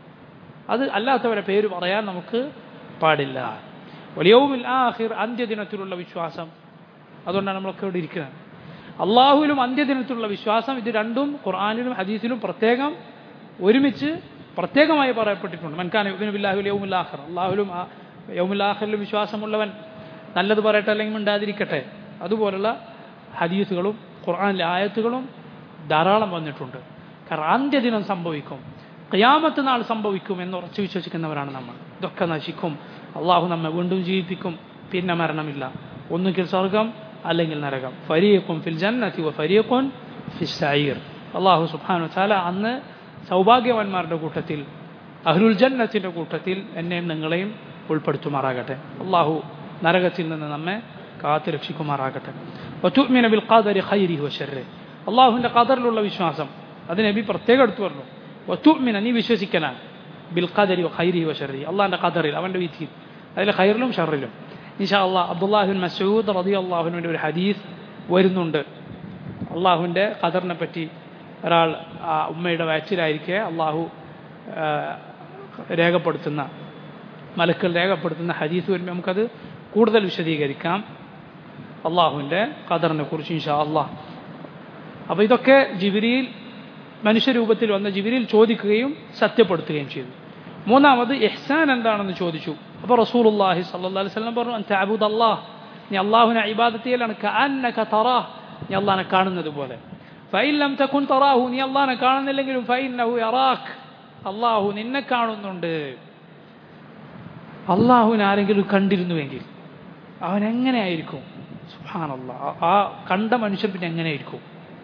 അത് അല്ലാത്തവരെ പേര് പറയാൻ നമുക്ക് പാടില്ല വലിയവുമിൽ ആഹിർ അന്ത്യദിനത്തിലുള്ള വിശ്വാസം അതുകൊണ്ടാണ് നമ്മളൊക്കെ ഇവിടെ ഇരിക്കുന്നത് അള്ളാഹുവിലും അന്ത്യദിനത്തിലുള്ള വിശ്വാസം ഇത് രണ്ടും ഖുർആാനിലും ഹദീസിലും പ്രത്യേകം ഒരുമിച്ച് പ്രത്യേകമായി പറയപ്പെട്ടിട്ടുണ്ട് മൻഖാൻ യുബിൻബില്ലാഹുൽ യൗമുല്ലാഹർ അള്ളാഹുലും യൗമുല്ലാഹറിലും വിശ്വാസമുള്ളവൻ നല്ലത് പറയട്ടെ അല്ലെങ്കിൽ മിണ്ടാതിരിക്കട്ടെ അതുപോലുള്ള ഹദീസുകളും ഖുർആാനിലെ ആയത്തുകളും ധാരാളം വന്നിട്ടുണ്ട് കാരണം അന്ത്യദിനം സംഭവിക്കും കയാമത്ത് നാൾ സംഭവിക്കും എന്ന് ഉറച്ചു വിശ്വസിക്കുന്നവരാണ് നമ്മൾ ഇതൊക്കെ നശിക്കും അള്ളാഹു നമ്മെ വീണ്ടും ജീവിപ്പിക്കും പിന്നെ മരണമില്ല ഒന്നുകിൽ സ്വർഗം അല്ലെങ്കിൽ നരകം ഫരീഖും ഫിൽ ജന്നത്തി വ ഫരീഖുൻ ഫിൽ സഈർ അള്ളാഹു സുബ്ഹാനഹു വതആല അന്ന് സൗഭാഗ്യവാന്മാരുടെ കൂട്ടത്തിൽ അഹ്ലുൽ ജന്നത്തിൻ്റെ കൂട്ടത്തിൽ എന്നെയും നിങ്ങളെയും ഉൾപ്പെടുത്തുമാറാകട്ടെ അള്ളാഹു നരകത്തിൽ നിന്ന് നമ്മെ കാത്തു രക്ഷിക്കുമാറാകട്ടെ വതുഅ്മിന ബിൽ ഖദരി ഖൈരിഹി വശർരി അള്ളാഹുവിൻ്റെ ഖദറിലുള്ള വിശ്വാസം അത് നബി പ്രത്യേകം എടുത്തു പറഞ്ഞു വതുഅ്മിന നീ വിശ്വസിക്കലാണ് ബിൽ ഖദരി ഖൈരിഹി വശർരി അള്ളാഹിൻ്റെ ഖദറിൽ അവൻ്റെ വിധിയിൽ അതിൽ ഖൈറിലും ഷറിലും ഇൻഷാ അള്ളാഹ് അബ്ദുല്ലാഹിൻ മസൂദ് റതി അള്ളാഹുവിൻ്റെ ഒരു ഹദീസ് വരുന്നുണ്ട് അള്ളാഹുവിൻ്റെ ഖദറിനെ പറ്റി ഒരാൾ ആ ഉമ്മയുടെ വയറ്റിലായിരിക്കെ അള്ളാഹു രേഖപ്പെടുത്തുന്ന മലക്കൾ രേഖപ്പെടുത്തുന്ന ഹദീസ് വരുമ്പോൾ നമുക്കത് കൂടുതൽ വിശദീകരിക്കാം അള്ളാഹുവിൻ്റെ ഖദറിനെ കുറിച്ച് ഇൻഷാ അള്ളാഹ് അപ്പോൾ ഇതൊക്കെ ജിബിരിയിൽ മനുഷ്യരൂപത്തിൽ വന്ന ജിബിരിയിൽ ചോദിക്കുകയും സത്യപ്പെടുത്തുകയും ചെയ്തു മൂന്നാമത് എഹ്സാൻ എന്താണെന്ന് ചോദിച്ചു അപ്പോൾ റസൂലുള്ളാഹി സല്ലല്ലാഹു അലൈഹി വസല്ലം പറഞ്ഞു അൻ തഅബുദ അല്ലാഹ് നീ അല്ലാഹുവിനെ ഇബാദത്ത് ചെയ്യലാണ് കഅന്നക തറാഹ് നീ അല്ലാഹനെ കാണുന്നത് പോലെ ഫൈൻ ലം തകുൻ തറാഹു നീ അല്ലാഹനെ കാണുന്നില്ലെങ്കിലും ഫൈന്നഹു യറാഖ് അല്ലാഹു നിന്നെ കാണുന്നുണ്ട് അള്ളാഹുവിനെ ആരെങ്കിലും കണ്ടിരുന്നുവെങ്കിൽ അവൻ എങ്ങനെയായിരിക്കും സുഹാനല്ലാ ആ കണ്ട മനുഷ്യൻ പിന്നെ എങ്ങനെയായിരിക്കും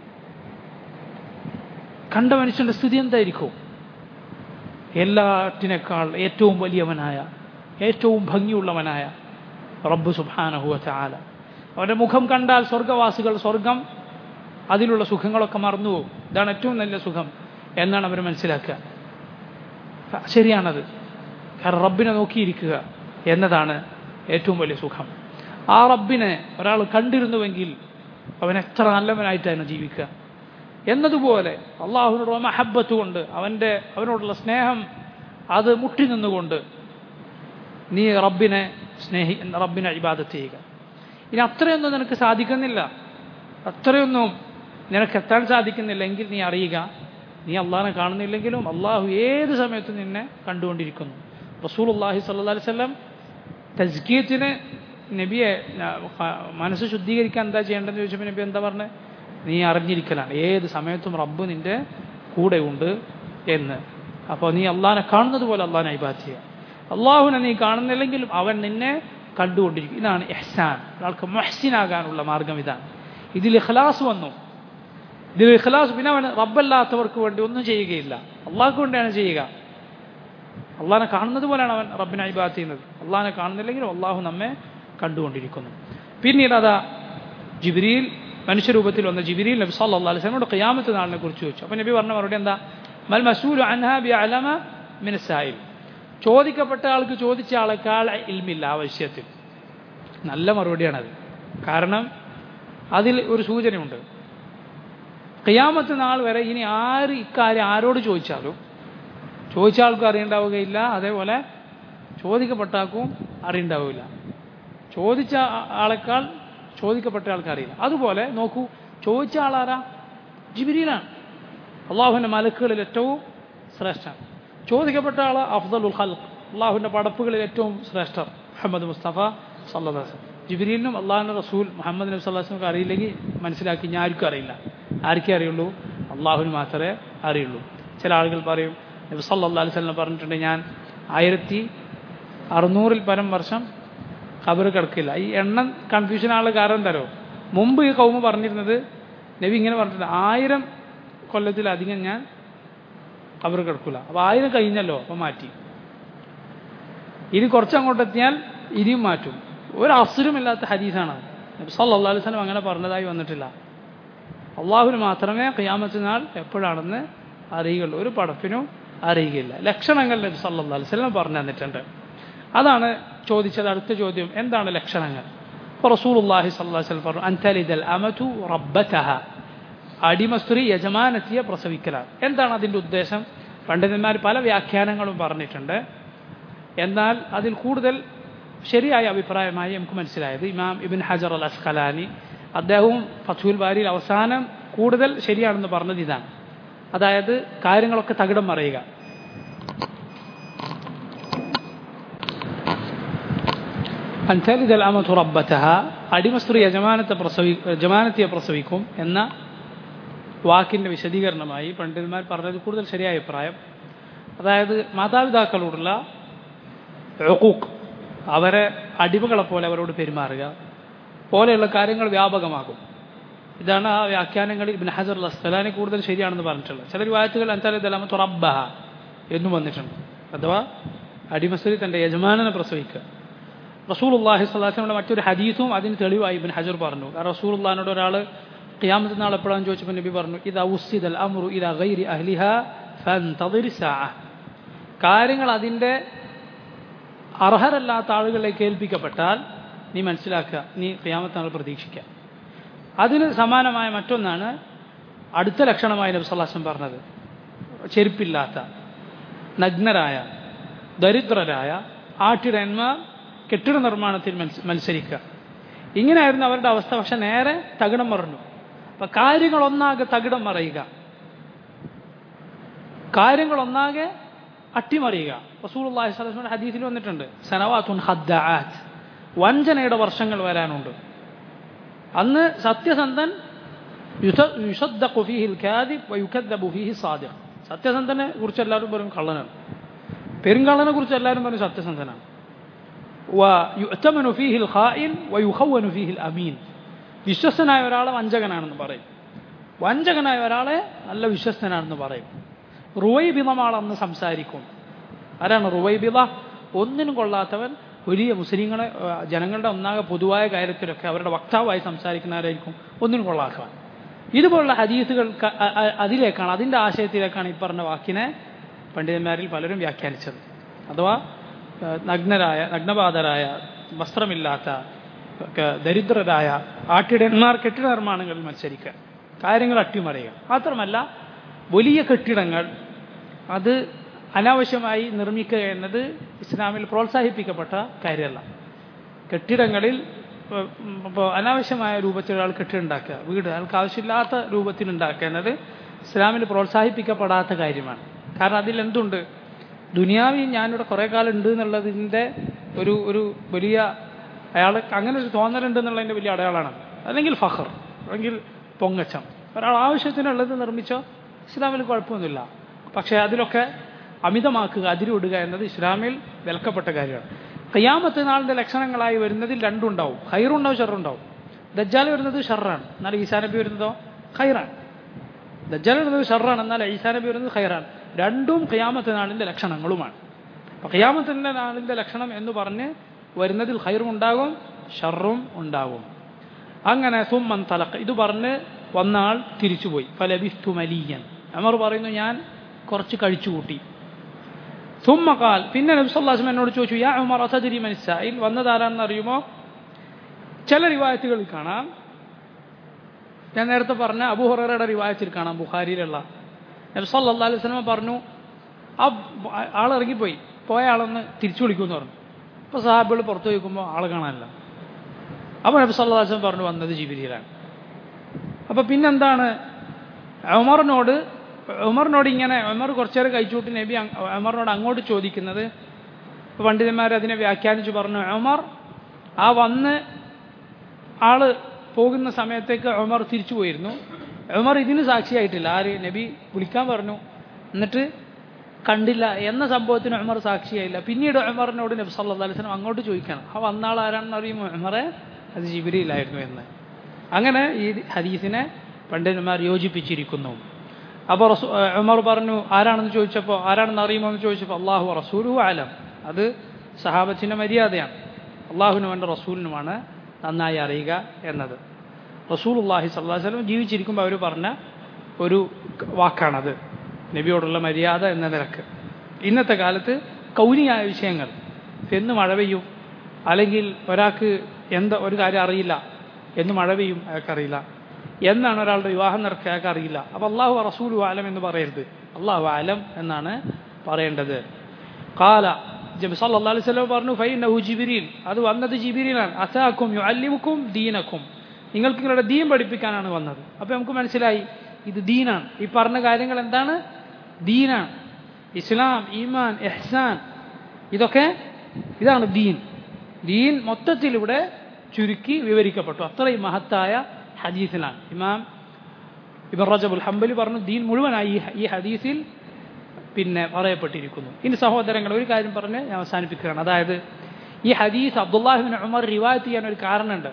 കണ്ട മനുഷ്യന്റെ സ്ഥിതി എന്തായിരിക്കും എല്ലാറ്റിനേക്കാൾ ഏറ്റവും വലിയവനായ ഏറ്റവും ഭംഗിയുള്ളവനായ റബ്ബ് സുബാനഹുവ ചാല അവൻ്റെ മുഖം കണ്ടാൽ സ്വർഗവാസികൾ സ്വർഗം അതിലുള്ള സുഖങ്ങളൊക്കെ മറന്നുപോകും ഇതാണ് ഏറ്റവും നല്ല സുഖം എന്നാണ് അവർ മനസ്സിലാക്കുക ശരിയാണത് കാരണം റബ്ബിനെ നോക്കിയിരിക്കുക എന്നതാണ് ഏറ്റവും വലിയ സുഖം ആ റബ്ബിനെ ഒരാൾ കണ്ടിരുന്നുവെങ്കിൽ അവൻ എത്ര നല്ലവനായിട്ടാണ് ജീവിക്കുക എന്നതുപോലെ അള്ളാഹുവിനോട് മഹബത്ത് കൊണ്ട് അവൻ്റെ അവനോടുള്ള സ്നേഹം അത് മുട്ടി നിന്നുകൊണ്ട് നീ റബ്ബിനെ സ്നേഹി റബ്ബിനെ ഇബാദത്ത് ചെയ്യുക ഇനി അത്രയൊന്നും നിനക്ക് സാധിക്കുന്നില്ല അത്രയൊന്നും നിനക്ക് എത്താൻ സാധിക്കുന്നില്ലെങ്കിൽ നീ അറിയുക നീ അള്ളാഹിനെ കാണുന്നില്ലെങ്കിലും അള്ളാഹു ഏത് സമയത്തും നിന്നെ കണ്ടുകൊണ്ടിരിക്കുന്നു റസൂൽ അള്ളാഹി സല്ലാ വല്ലം തസ്കീയത്തിന് നബിയെ മനസ്സ് ശുദ്ധീകരിക്കാൻ എന്താ ചെയ്യേണ്ടതെന്ന് ചോദിച്ചപ്പോൾ നബി എന്താ പറഞ്ഞത് നീ അറിഞ്ഞിരിക്കലാണ് ഏത് സമയത്തും റബ്ബ് നിൻ്റെ കൂടെയുണ്ട് എന്ന് അപ്പോൾ നീ അള്ളാഹിനെ കാണുന്നത് പോലെ അള്ളാഹിനെ ഇബാദ് ചെയ്യുക അള്ളാഹുവിനെ നീ കാണുന്നില്ലെങ്കിലും അവൻ നിന്നെ കണ്ടുകൊണ്ടിരിക്കും ഇതാണ് എഹ്സാൻ ഒരാൾക്ക് മഹ്സിനാകാനുള്ള മാർഗം ഇതാണ് ഇതിൽ ഇഖ്ലാസ് വന്നു ഇതിൽ ഇഖ്ലാസ് പിന്നെ അവൻ റബ്ബല്ലാത്തവർക്ക് വേണ്ടി ഒന്നും ചെയ്യുകയില്ല അള്ളാഹ്ക്ക് വേണ്ടിയാണ് ചെയ്യുക അള്ളാഹിനെ കാണുന്നത് പോലെയാണ് അവൻ റബ്ബിനെ ഇബാദ് ചെയ്യുന്നത് അള്ളാഹിനെ കാണുന്നില്ലെങ്കിലും അള്ളാഹു നമ്മെ കണ്ടുകൊണ്ടിരിക്കുന്നു പിന്നീട് അതാ ജിബിരിയിൽ മനുഷ്യരൂപത്തിൽ വന്ന ജിബിരിയിൽ നബി സല്ലാ അലൈഹി സ്വലമോട് ഖിയാമത്ത് നാളിനെ കുറിച്ച് ചോദിച്ചു അപ്പോൾ നബി പറഞ്ഞ മറുപടി എന്താ മൽ മസൂലു അൻഹാ ബി അലമ മിനസായിൽ ചോദിക്കപ്പെട്ട ആൾക്ക് ചോദിച്ച ആളെക്കാൾ ഇൽമില്ല ആ വിഷയത്തിൽ നല്ല മറുപടിയാണത് കാരണം അതിൽ ഒരു സൂചനയുണ്ട് ഖിയാമത്ത് നാൾ വരെ ഇനി ആര് ഇക്കാര്യം ആരോട് ചോദിച്ചാലും ചോദിച്ച ആൾക്കും അറിയണ്ടാവുകയില്ല അതേപോലെ ചോദിക്കപ്പെട്ട ആൾക്കും അറിയണ്ടാവില്ല ചോദിച്ച ആളെക്കാൾ ചോദിക്കപ്പെട്ട ആൾക്ക് അറിയില്ല അതുപോലെ നോക്കൂ ചോദിച്ച ആളാരാ ജിബിരിയിലാണ് അള്ളാഹുവിൻ്റെ മലക്കുകളിൽ ഏറ്റവും ശ്രേഷ്ഠൻ ചോദിക്കപ്പെട്ട ആൾ അഫ്ദലുൽ ഖൽഖ് അള്ളാഹുവിൻ്റെ പടപ്പുകളിൽ ഏറ്റവും ശ്രേഷ്ഠർ മുഹമ്മദ് മുസ്തഫ സല്ലാസ് ജിബിരിലിനും അള്ളാഹുൻ്റെ റസൂൽ മുഹമ്മദ് നബി സല്ലാസ്ലമൊക്കെ അറിയില്ലെങ്കിൽ മനസ്സിലാക്കി ഞാൻ ആർക്കും അറിയില്ല ആർക്കേ അറിയുള്ളൂ അള്ളാഹുവിന് മാത്രമേ അറിയുള്ളൂ ചില ആളുകൾ പറയും നബി സല്ലാ അലൈഹി സ്വലം പറഞ്ഞിട്ടുണ്ട് ഞാൻ ആയിരത്തി അറുന്നൂറിൽ പരം വർഷം ഖബർ കിടക്കില്ല ഈ എണ്ണം കൺഫ്യൂഷൻ ആളുടെ കാരണം തരോ മുമ്പ് ഈ കൗമ പറഞ്ഞിരുന്നത് നബി ഇങ്ങനെ പറഞ്ഞിട്ടുണ്ട് ആയിരം കൊല്ലത്തിലധികം ഞാൻ ഖബർ കിടക്കില്ല അപ്പോൾ ആയിരം കഴിഞ്ഞല്ലോ അപ്പോൾ മാറ്റി ഇനി കുറച്ചങ്ങോട്ട് എത്തിയാൽ ഇനിയും മാറ്റും ഒരു അസുരമില്ലാത്ത ഹദീസാണ് നബി സല്ലാ അലൈഹി സ്വലം അങ്ങനെ പറഞ്ഞതായി വന്നിട്ടില്ല അള്ളാഹുവിന് മാത്രമേ ഖിയാമത്ത് നാൾ എപ്പോഴാണെന്ന് അറിയുകയുള്ളൂ ഒരു പടപ്പിനും അറിയുകയില്ല ലക്ഷണങ്ങൾ നബി സല്ലാ അലൈഹി സ്വലം പറഞ്ഞു തന്നിട്ടുണ്ട് അതാണ് ചോദിച്ചത് അടുത്ത ചോദ്യം എന്താണ് ലക്ഷണങ്ങൾ ഇപ്പോൾ റസൂലുള്ളാഹി സ്വല്ലല്ലാഹി അലൈഹി വസല്ലം പറഞ്ഞു അൻതലിദൽ അമതു റബ്ബതഹ അടിമ സ്ത്രീ യജമാനത്തിയെ പ്രസവിക്കലാണ് എന്താണ് അതിൻ്റെ ഉദ്ദേശം പണ്ഡിതന്മാർ പല വ്യാഖ്യാനങ്ങളും പറഞ്ഞിട്ടുണ്ട് എന്നാൽ അതിൽ കൂടുതൽ ശരിയായ അഭിപ്രായമായി നമുക്ക് മനസ്സിലായത് ഇമാം ഇബിൻ ഹജർ അൽ അസ്ഖലാനി അദ്ദേഹവും ഫത്തുൽ ബാരിയിൽ അവസാനം കൂടുതൽ ശരിയാണെന്ന് പറഞ്ഞത് ഇതാണ് അതായത് കാര്യങ്ങളൊക്കെ തകിടം മറയുക അൻതലിദൽ അമതു റബ്ബതഹ അടിമ സ്ത്രീ യജമാനത്തെ പ്രസവി യജമാനത്തിയെ പ്രസവിക്കും എന്ന വാക്കിൻ്റെ വിശദീകരണമായി പണ്ഡിതന്മാർ പറഞ്ഞത് കൂടുതൽ ശരിയായ അഭിപ്രായം അതായത് മാതാപിതാക്കളോടുള്ള ഒക്കൂക്ക് അവരെ അടിമകളെ പോലെ അവരോട് പെരുമാറുക പോലെയുള്ള കാര്യങ്ങൾ വ്യാപകമാകും ഇതാണ് ആ വ്യാഖ്യാനങ്ങളിൽ ഇബിൻ ഹജർ അസ്തലാനെ കൂടുതൽ ശരിയാണെന്ന് പറഞ്ഞിട്ടുള്ളത് ചില വായത്തുകൾ അൻതാലിദലാമത്ത് റബ്ബഹ എന്നും വന്നിട്ടുണ്ട് അഥവാ അടിമസ്ത്രീ തൻ്റെ യജമാനനെ പ്രസവിക്കുക റസൂൽ അള്ളാഹി സ്വലാസ്ലമിയുടെ മറ്റൊരു ഹദീസും അതിന് തെളിവായി ഇബിൻ ഹജർ പറഞ്ഞു കാരണം റസൂൽ അള്ളഹാനോട് ഒരാൾ ഖിയാമത്ത് നാൾ എപ്പോഴാന്ന് ചോദിച്ചപ്പോൾ നബി പറഞ്ഞു ഇത് ഉസ്സിദൽ അമ്രു ഇത് ഗൈരി അഹ്ലിഹ ഫൻതദിർ സാഅ കാര്യങ്ങൾ അതിൻ്റെ അർഹരല്ലാത്ത ആളുകളിലേക്ക് ഏൽപ്പിക്കപ്പെട്ടാൽ നീ മനസ്സിലാക്കുക നീ ഖിയാമത്ത് നാൾ പ്രതീക്ഷിക്കുക അതിന് സമാനമായ മറ്റൊന്നാണ് അടുത്ത ലക്ഷണമായി നബി സല്ലാസം പറഞ്ഞത് ചെരുപ്പില്ലാത്ത നഗ്നരായ ദരിദ്രരായ ആട്ടിടയന്മാർ കെട്ടിട നിർമ്മാണത്തിൽ മത്സരിക്കുക ഇങ്ങനെയായിരുന്നു അവരുടെ അവസ്ഥ പക്ഷെ നേരെ തകിടം മറഞ്ഞു അപ്പൊ കാര്യങ്ങളൊന്നാകെ തകിടം മറയുക കാര്യങ്ങളൊന്നാകെ അട്ടിമറിയുക റസൂൽ അള്ളാഹി സ്വലമിയുടെ ഹദീസിൽ വന്നിട്ടുണ്ട് സനവാത്തുൻ ഹദ്ദാത്ത് വഞ്ചനയുടെ വർഷങ്ങൾ വരാനുണ്ട് അന്ന് സത്യസന്ധൻ യുസദ്ദഖു ഫീഹിൽ കാദിബ് വയുക്കദ്ദബു ഫീഹി സാദിഖ് സത്യസന്ധനെ കുറിച്ച് എല്ലാവരും പറയും കള്ളനാണ് പെരുങ്കള്ളനെ കുറിച്ച് എല്ലാവരും പറയും സത്യസന്ധനാണ് വയുഅ്തമനു ഫീഹിൽ ഖായിൻ വയുഖവ്വനു ഫീഹിൽ അമീൻ വിശ്വസ്തനായ ഒരാളെ വഞ്ചകനാണെന്ന് പറയും വഞ്ചകനായ ഒരാളെ നല്ല വിശ്വസ്തനാണെന്ന് പറയും റുവൈബിതമാളെന്ന് സംസാരിക്കും ആരാണ് റുവൈബിത ഒന്നിനും കൊള്ളാത്തവൻ വലിയ മുസ്ലിങ്ങളെ ജനങ്ങളുടെ ഒന്നാകെ പൊതുവായ കാര്യത്തിലൊക്കെ അവരുടെ വക്താവായി സംസാരിക്കുന്നവരായിരിക്കും ഒന്നിനും കൊള്ളാത്തവൻ ഇതുപോലുള്ള ഹദീസുകൾ അതിലേക്കാണ് അതിൻ്റെ ആശയത്തിലേക്കാണ് ഈ പറഞ്ഞ വാക്കിനെ പണ്ഡിതന്മാരിൽ പലരും വ്യാഖ്യാനിച്ചത് അഥവാ നഗ്നരായ നഗ്നപാതരായ വസ്ത്രമില്ലാത്ത ദരിദ്രരായ ആട്ടിടന്മാർ കെട്ടിട നിർമ്മാണങ്ങളിൽ മത്സരിക്കുക കാര്യങ്ങൾ അട്ടിമറിയുക മാത്രമല്ല വലിയ കെട്ടിടങ്ങൾ അത് അനാവശ്യമായി നിർമ്മിക്കുക എന്നത് ഇസ്ലാമിൽ പ്രോത്സാഹിപ്പിക്കപ്പെട്ട കാര്യമല്ല കെട്ടിടങ്ങളിൽ ഇപ്പോൾ അനാവശ്യമായ രൂപത്തിൽ ഒരാൾ കെട്ടിടുണ്ടാക്കുക വീട് അയാൾക്ക് ആവശ്യമില്ലാത്ത രൂപത്തിൽ ഉണ്ടാക്കുക എന്നത് ഇസ്ലാമിൽ പ്രോത്സാഹിപ്പിക്കപ്പെടാത്ത കാര്യമാണ് കാരണം അതിൽ എന്തുണ്ട് ദുനിയാവി ഞാനിവിടെ കുറേ കാലം ഉണ്ട് എന്നുള്ളതിൻ്റെ ഒരു ഒരു വലിയ അയാൾ അങ്ങനെ ഒരു തോന്നലുണ്ട് എന്നുള്ളതിൻ്റെ വലിയ അടയാളമാണ് അല്ലെങ്കിൽ ഫഹർ അല്ലെങ്കിൽ പൊങ്ങച്ചം ഒരാൾ ആവശ്യത്തിനുള്ളത് നിർമ്മിച്ചോ ഇസ്ലാമിൽ കുഴപ്പമൊന്നുമില്ല പക്ഷേ അതിലൊക്കെ അമിതമാക്കുക അതിരുവിടുക എന്നത് ഇസ്ലാമിൽ വിലക്കപ്പെട്ട കാര്യമാണ് കയ്യാമത്ത് നാളിൻ്റെ ലക്ഷണങ്ങളായി വരുന്നതിൽ രണ്ടുണ്ടാവും ഹൈറുണ്ടാവും ഷെറുണ്ടാവും ദജ്ജാൽ വരുന്നത് ഷെറാണ് എന്നാൽ ഈസാ നബി വരുന്നതോ ഖൈറാണ് ദജ്ജാൽ വരുന്നത് ഷെറാണ് എന്നാൽ ഈസാ നബി വരുന്നത് ഖൈറാണ് രണ്ടും ഖിയാമത്ത് നാളിൻ്റെ ലക്ഷണങ്ങളുമാണ് അപ്പോൾ ഖിയാമത്തിൻ്റെ നാളിൻ്റെ ലക്ഷണം എന്ന് പറഞ്ഞ് വരുന്നതിൽ ഖൈറും ഉണ്ടാകും ഷറും ഉണ്ടാകും അങ്ങനെ സുമ്മൻ തലക്ക് ഇത് പറഞ്ഞ് വന്നാൾ തിരിച്ചുപോയി ഫലബിസ്തു മലിയൻ അമർ പറയുന്നു ഞാൻ കുറച്ച് കഴിച്ചു കൂട്ടി സുമ്മക്കാൽ പിന്നെ നബി സല്ലാസ്മ എന്നോട് ചോദിച്ചു യാ ഉമർ അസദരി മനസ്സായിൽ വന്നതാരാണെന്ന് അറിയുമോ ചില റിവായത്തുകളിൽ കാണാം ഞാൻ നേരത്തെ പറഞ്ഞ അബുഹുറയുടെ റിവായത്തിൽ കാണാം ബുഖാരിയിലുള്ള നബി സല്ലാ അലൈഹി സ്വലമ പറഞ്ഞു ആ ആൾ ഇറങ്ങിപ്പോയി പോയ ആളൊന്ന് തിരിച്ചു വിളിക്കുമെന്ന് പറഞ്ഞു അപ്പോൾ സാഹിബുകൾ പുറത്തു വയ്ക്കുമ്പോൾ ആൾ കാണാനില്ല അപ്പോൾ നബി സല്ലാ വസ്ലം പറഞ്ഞു വന്നത് ജിബിരിയിലാണ് അപ്പോൾ പിന്നെന്താണ് ഉമറിനോട് ഉമറിനോട് ഇങ്ങനെ ഉമർ കുറച്ചേരം കഴിച്ചുകൂട്ടി നബി ഉമറിനോട് അങ്ങോട്ട് ചോദിക്കുന്നത് പണ്ഡിതന്മാർ അതിനെ വ്യാഖ്യാനിച്ച് പറഞ്ഞു ഉമർ ആ വന്ന് ആള് പോകുന്ന സമയത്തേക്ക് ഉമർ തിരിച്ചു പോയിരുന്നു ഉമർ ഇതിന് സാക്ഷിയായിട്ടില്ല ആര് നബി വിളിക്കാൻ പറഞ്ഞു എന്നിട്ട് കണ്ടില്ല എന്ന സംഭവത്തിന് ഉമർ സാക്ഷിയായില്ല പിന്നീട് ഉമറിനോട് നബി സല്ലാ അലൈഹി അങ്ങോട്ട് ചോദിക്കണം ആ വന്ന ആൾ ആരാണെന്ന് അറിയുമ്പോൾ ഉമറെ അത് ജിബിരിയിലായിരുന്നു എന്ന് അങ്ങനെ ഈ ഹദീസിനെ പണ്ഡിതന്മാർ യോജിപ്പിച്ചിരിക്കുന്നു അപ്പോൾ റസൂ ഉമർ പറഞ്ഞു ആരാണെന്ന് ചോദിച്ചപ്പോൾ ആരാണെന്ന് അറിയുമോ എന്ന് ചോദിച്ചപ്പോൾ അള്ളാഹു റസൂലു ആലം അത് സഹാബത്തിൻ്റെ മര്യാദയാണ് അള്ളാഹുവിനും എൻ്റെ റസൂലിനുമാണ് നന്നായി അറിയുക എന്നത് റസൂൽ അള്ളാഹി സല്ലാ വല്ലം ജീവിച്ചിരിക്കുമ്പോൾ അവർ പറഞ്ഞ ഒരു വാക്കാണത് നബിയോടുള്ള മര്യാദ എന്ന നിലക്ക് ഇന്നത്തെ കാലത്ത് കൗനിയായ വിഷയങ്ങൾ എന്ന് മഴ പെയ്യും അല്ലെങ്കിൽ ഒരാൾക്ക് എന്താ ഒരു കാര്യം അറിയില്ല എന്ന് മഴ പെയ്യും അയാൾക്കറിയില്ല എന്നാണ് ഒരാളുടെ വിവാഹം നടക്കുക അയാൾക്ക് അറിയില്ല അപ്പോൾ അള്ളാഹു റസൂൽ ആലം എന്ന് പറയരുത് അള്ളാഹു ആലം എന്നാണ് പറയേണ്ടത് കാല ജബ് സല്ലാ അലൈഹി സ്വലം പറഞ്ഞു ഫൈനഹു ജിബിരിൽ അത് വന്നത് ജിബിരിലാണ് അസാക്കും അല്ലിമുക്കും ദീനക്കും നിങ്ങൾക്ക് നിങ്ങളുടെ ദീൻ പഠിപ്പിക്കാനാണ് വന്നത് അപ്പോൾ നമുക്ക് മനസ്സിലായി ഇത് ദീനാണ് ഈ പറഞ്ഞ കാര്യങ്ങൾ എന്താണ് ദീനാണ് ഇസ്ലാം ഈമാൻ എഹ്സാൻ ഇതൊക്കെ ഇതാണ് ദീൻ ദീൻ മൊത്തത്തിൽ ഇവിടെ ചുരുക്കി വിവരിക്കപ്പെട്ടു അത്രയും മഹത്തായ ഹദീസിലാണ് ഇമാം ഇബൻ റജബുൽ ഹംബലി പറഞ്ഞു ദീൻ മുഴുവനായി ഈ ഹദീസിൽ പിന്നെ പറയപ്പെട്ടിരിക്കുന്നു ഇനി സഹോദരങ്ങൾ ഒരു കാര്യം പറഞ്ഞ് ഞാൻ അവസാനിപ്പിക്കുകയാണ് അതായത് ഈ ഹദീസ് അബ്ദുല്ലാഹിബിൻ ഉമർ റിവായത്ത് ചെയ്യാൻ ഒരു കാരണമുണ്ട്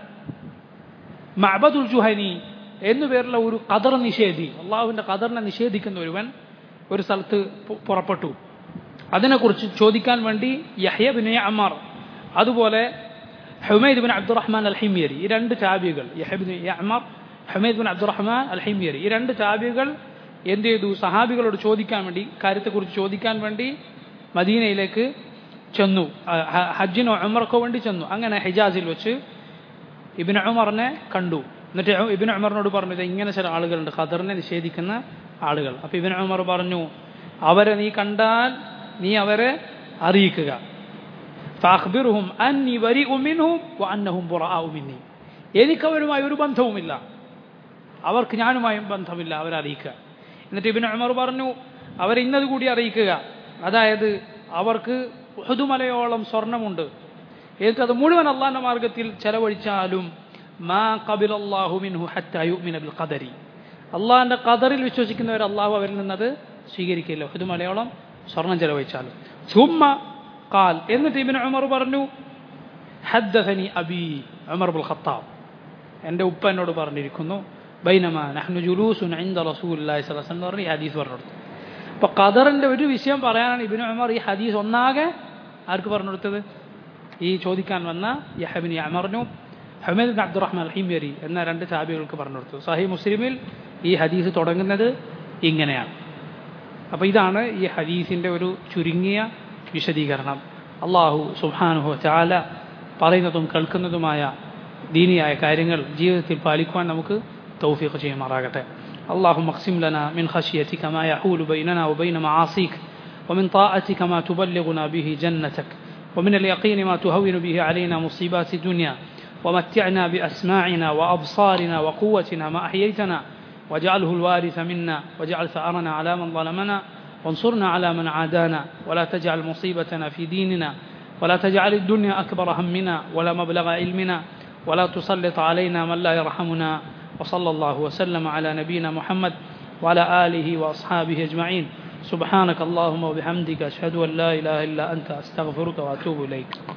മഅബദുൽ ജുഹനി എന്നു പേരുള്ള ഒരു ഖദർ നിഷേധി അള്ളാഹുവിൻ്റെ ഖദറിനെ നിഷേധിക്കുന്ന ഒരുവൻ ഒരു സ്ഥലത്ത് പുറപ്പെട്ടു അതിനെക്കുറിച്ച് ചോദിക്കാൻ വേണ്ടി യഹ്യ ബിൻ അമർ അതുപോലെ Humaid bin Abdurrahman al Himyari ഈ രണ്ട് ചാബികൾ Yahya bin Amar Humaid bin Abdurrahman al Himyari ഈ രണ്ട് ചാബികൾ എന്ത് ചെയ്തു സഹാബികളോട് ചോദിക്കാൻ വേണ്ടി കാര്യത്തെക്കുറിച്ച് ചോദിക്കാൻ വേണ്ടി മദീനയിലേക്ക് ചെന്നു ഹജ്ജിനോ ഉമർക്കോ വേണ്ടി ചെന്നു അങ്ങനെ ഹിജാസിൽ വെച്ച് ഇബിൻ ഉമറിനെ കണ്ടു എന്നിട്ട് ഇബിൻ ഉമറിനോട് പറഞ്ഞു ഇത് ഇങ്ങനെ ചില ആളുകളുണ്ട് ഖദറിനെ നിഷേധിക്കുന്ന ആളുകൾ അപ്പോൾ ഇബിൻ ഉമർ പറഞ്ഞു അവരെ നീ കണ്ടാൽ നീ അവരെ അറിയിക്കുക ഫാഖ്ബിറുഹും അന്നി വരിഉ മിൻഹും വഅന്നഹും ബുറാഉ മിന്നി എനിക്കവരുമായി ഒരു ബന്ധവുമില്ല അവർക്ക് ഞാനുമായും ബന്ധമില്ല അവരെ അറിയിക്കുക എന്നിട്ട് ഇബിൻ ഉമർ പറഞ്ഞു അവരെ ഇന്നത് കൂടി അറിയിക്കുക അതായത് അവർക്ക് ഉഹുദുമലയോളം സ്വർണമുണ്ട് എന്നിട്ട് അത് മുഴുവൻ അള്ളാഹിൻ്റെ മാർഗത്തിൽ ചെലവഴിച്ചാലും മാ കബിൽ അള്ളാഹു മിൻഹു ഹറ്റായു മിനബിൽ ഖദരി അള്ളാഹിൻ്റെ ഖദറിൽ വിശ്വസിക്കുന്നവർ അള്ളാഹു അവരിൽ നിന്നത് സ്വീകരിക്കില്ല ഉഹുദുമലയോളം സ്വർണം ചെലവഴിച്ചാലും സുമ്മ കാൽ എന്നിട്ട് ഇബിൻ ഉമർ പറഞ്ഞു ഹദ്ദനി അബി ഉമർ ബുൽ ഖത്താബ് എൻ്റെ ഉപ്പ എന്നോട് പറഞ്ഞിരിക്കുന്നു ബൈനമ നഹ്നു ജുലൂസുൻ ഇൻദ റസൂലുള്ളാഹി സ്വല്ലല്ലാഹു അലൈഹി വസല്ലം ഈ ഹദീസ് പറഞ്ഞു അപ്പോൾ ഖദറിൻ്റെ ഒരു വിഷയം പറയാനാണ് ഇബിൻ ഉമർ ഈ ഹദീസ് ഒന്നാകെ ആർക്ക് പറഞ്ഞു കൊടുത്തത് ഈ ചോദിക്കാൻ വന്ന യഹബിനി അമറിനു Hameed bin Abdurrahman al Himyari എന്ന രണ്ട് ചാബികൾക്ക് പറഞ്ഞു കൊടുത്തു സഹി മുസ്ലിമിൽ ഈ ഹദീസ് തുടങ്ങുന്നത് ഇങ്ങനെയാണ് അപ്പോൾ ഇതാണ് ഈ ഹദീസിൻ്റെ ഒരു ചുരുങ്ങിയ വിശദീകരണം അള്ളാഹു സുബാനുഹു ചാല പറയുന്നതും കേൾക്കുന്നതുമായ ദീനിയായ കാര്യങ്ങൾ ജീവിതത്തിൽ പാലിക്കുവാൻ നമുക്ക് തൗഫീഖ് ചെയ്യുമാറാകട്ടെ اللهم اقسم لنا من خشيتك ما يحول بيننا وبين معاصيك ومن طاعتك ما تبلغنا به جنتك ومن اليقين ما تهون به علينا مصيبات الدنيا ومتعنا بأسماعنا وأبصارنا وقوتنا ما أحييتنا واجعله الوارث منا واجعل ثأرنا على من ظلمنا وانصرنا على من عادانا ولا تجعل مصيبتنا في ديننا ولا تجعل الدنيا أكبر همنا ولا مبلغ علمنا ولا تسلط علينا من لا يرحمنا وصلى الله وسلم على نبينا محمد وعلى آله وأصحابه أجمعين سبحانك اللهم وبحمدك أشهد أن لا إله إلا أنت أستغفرك وأتوب إليك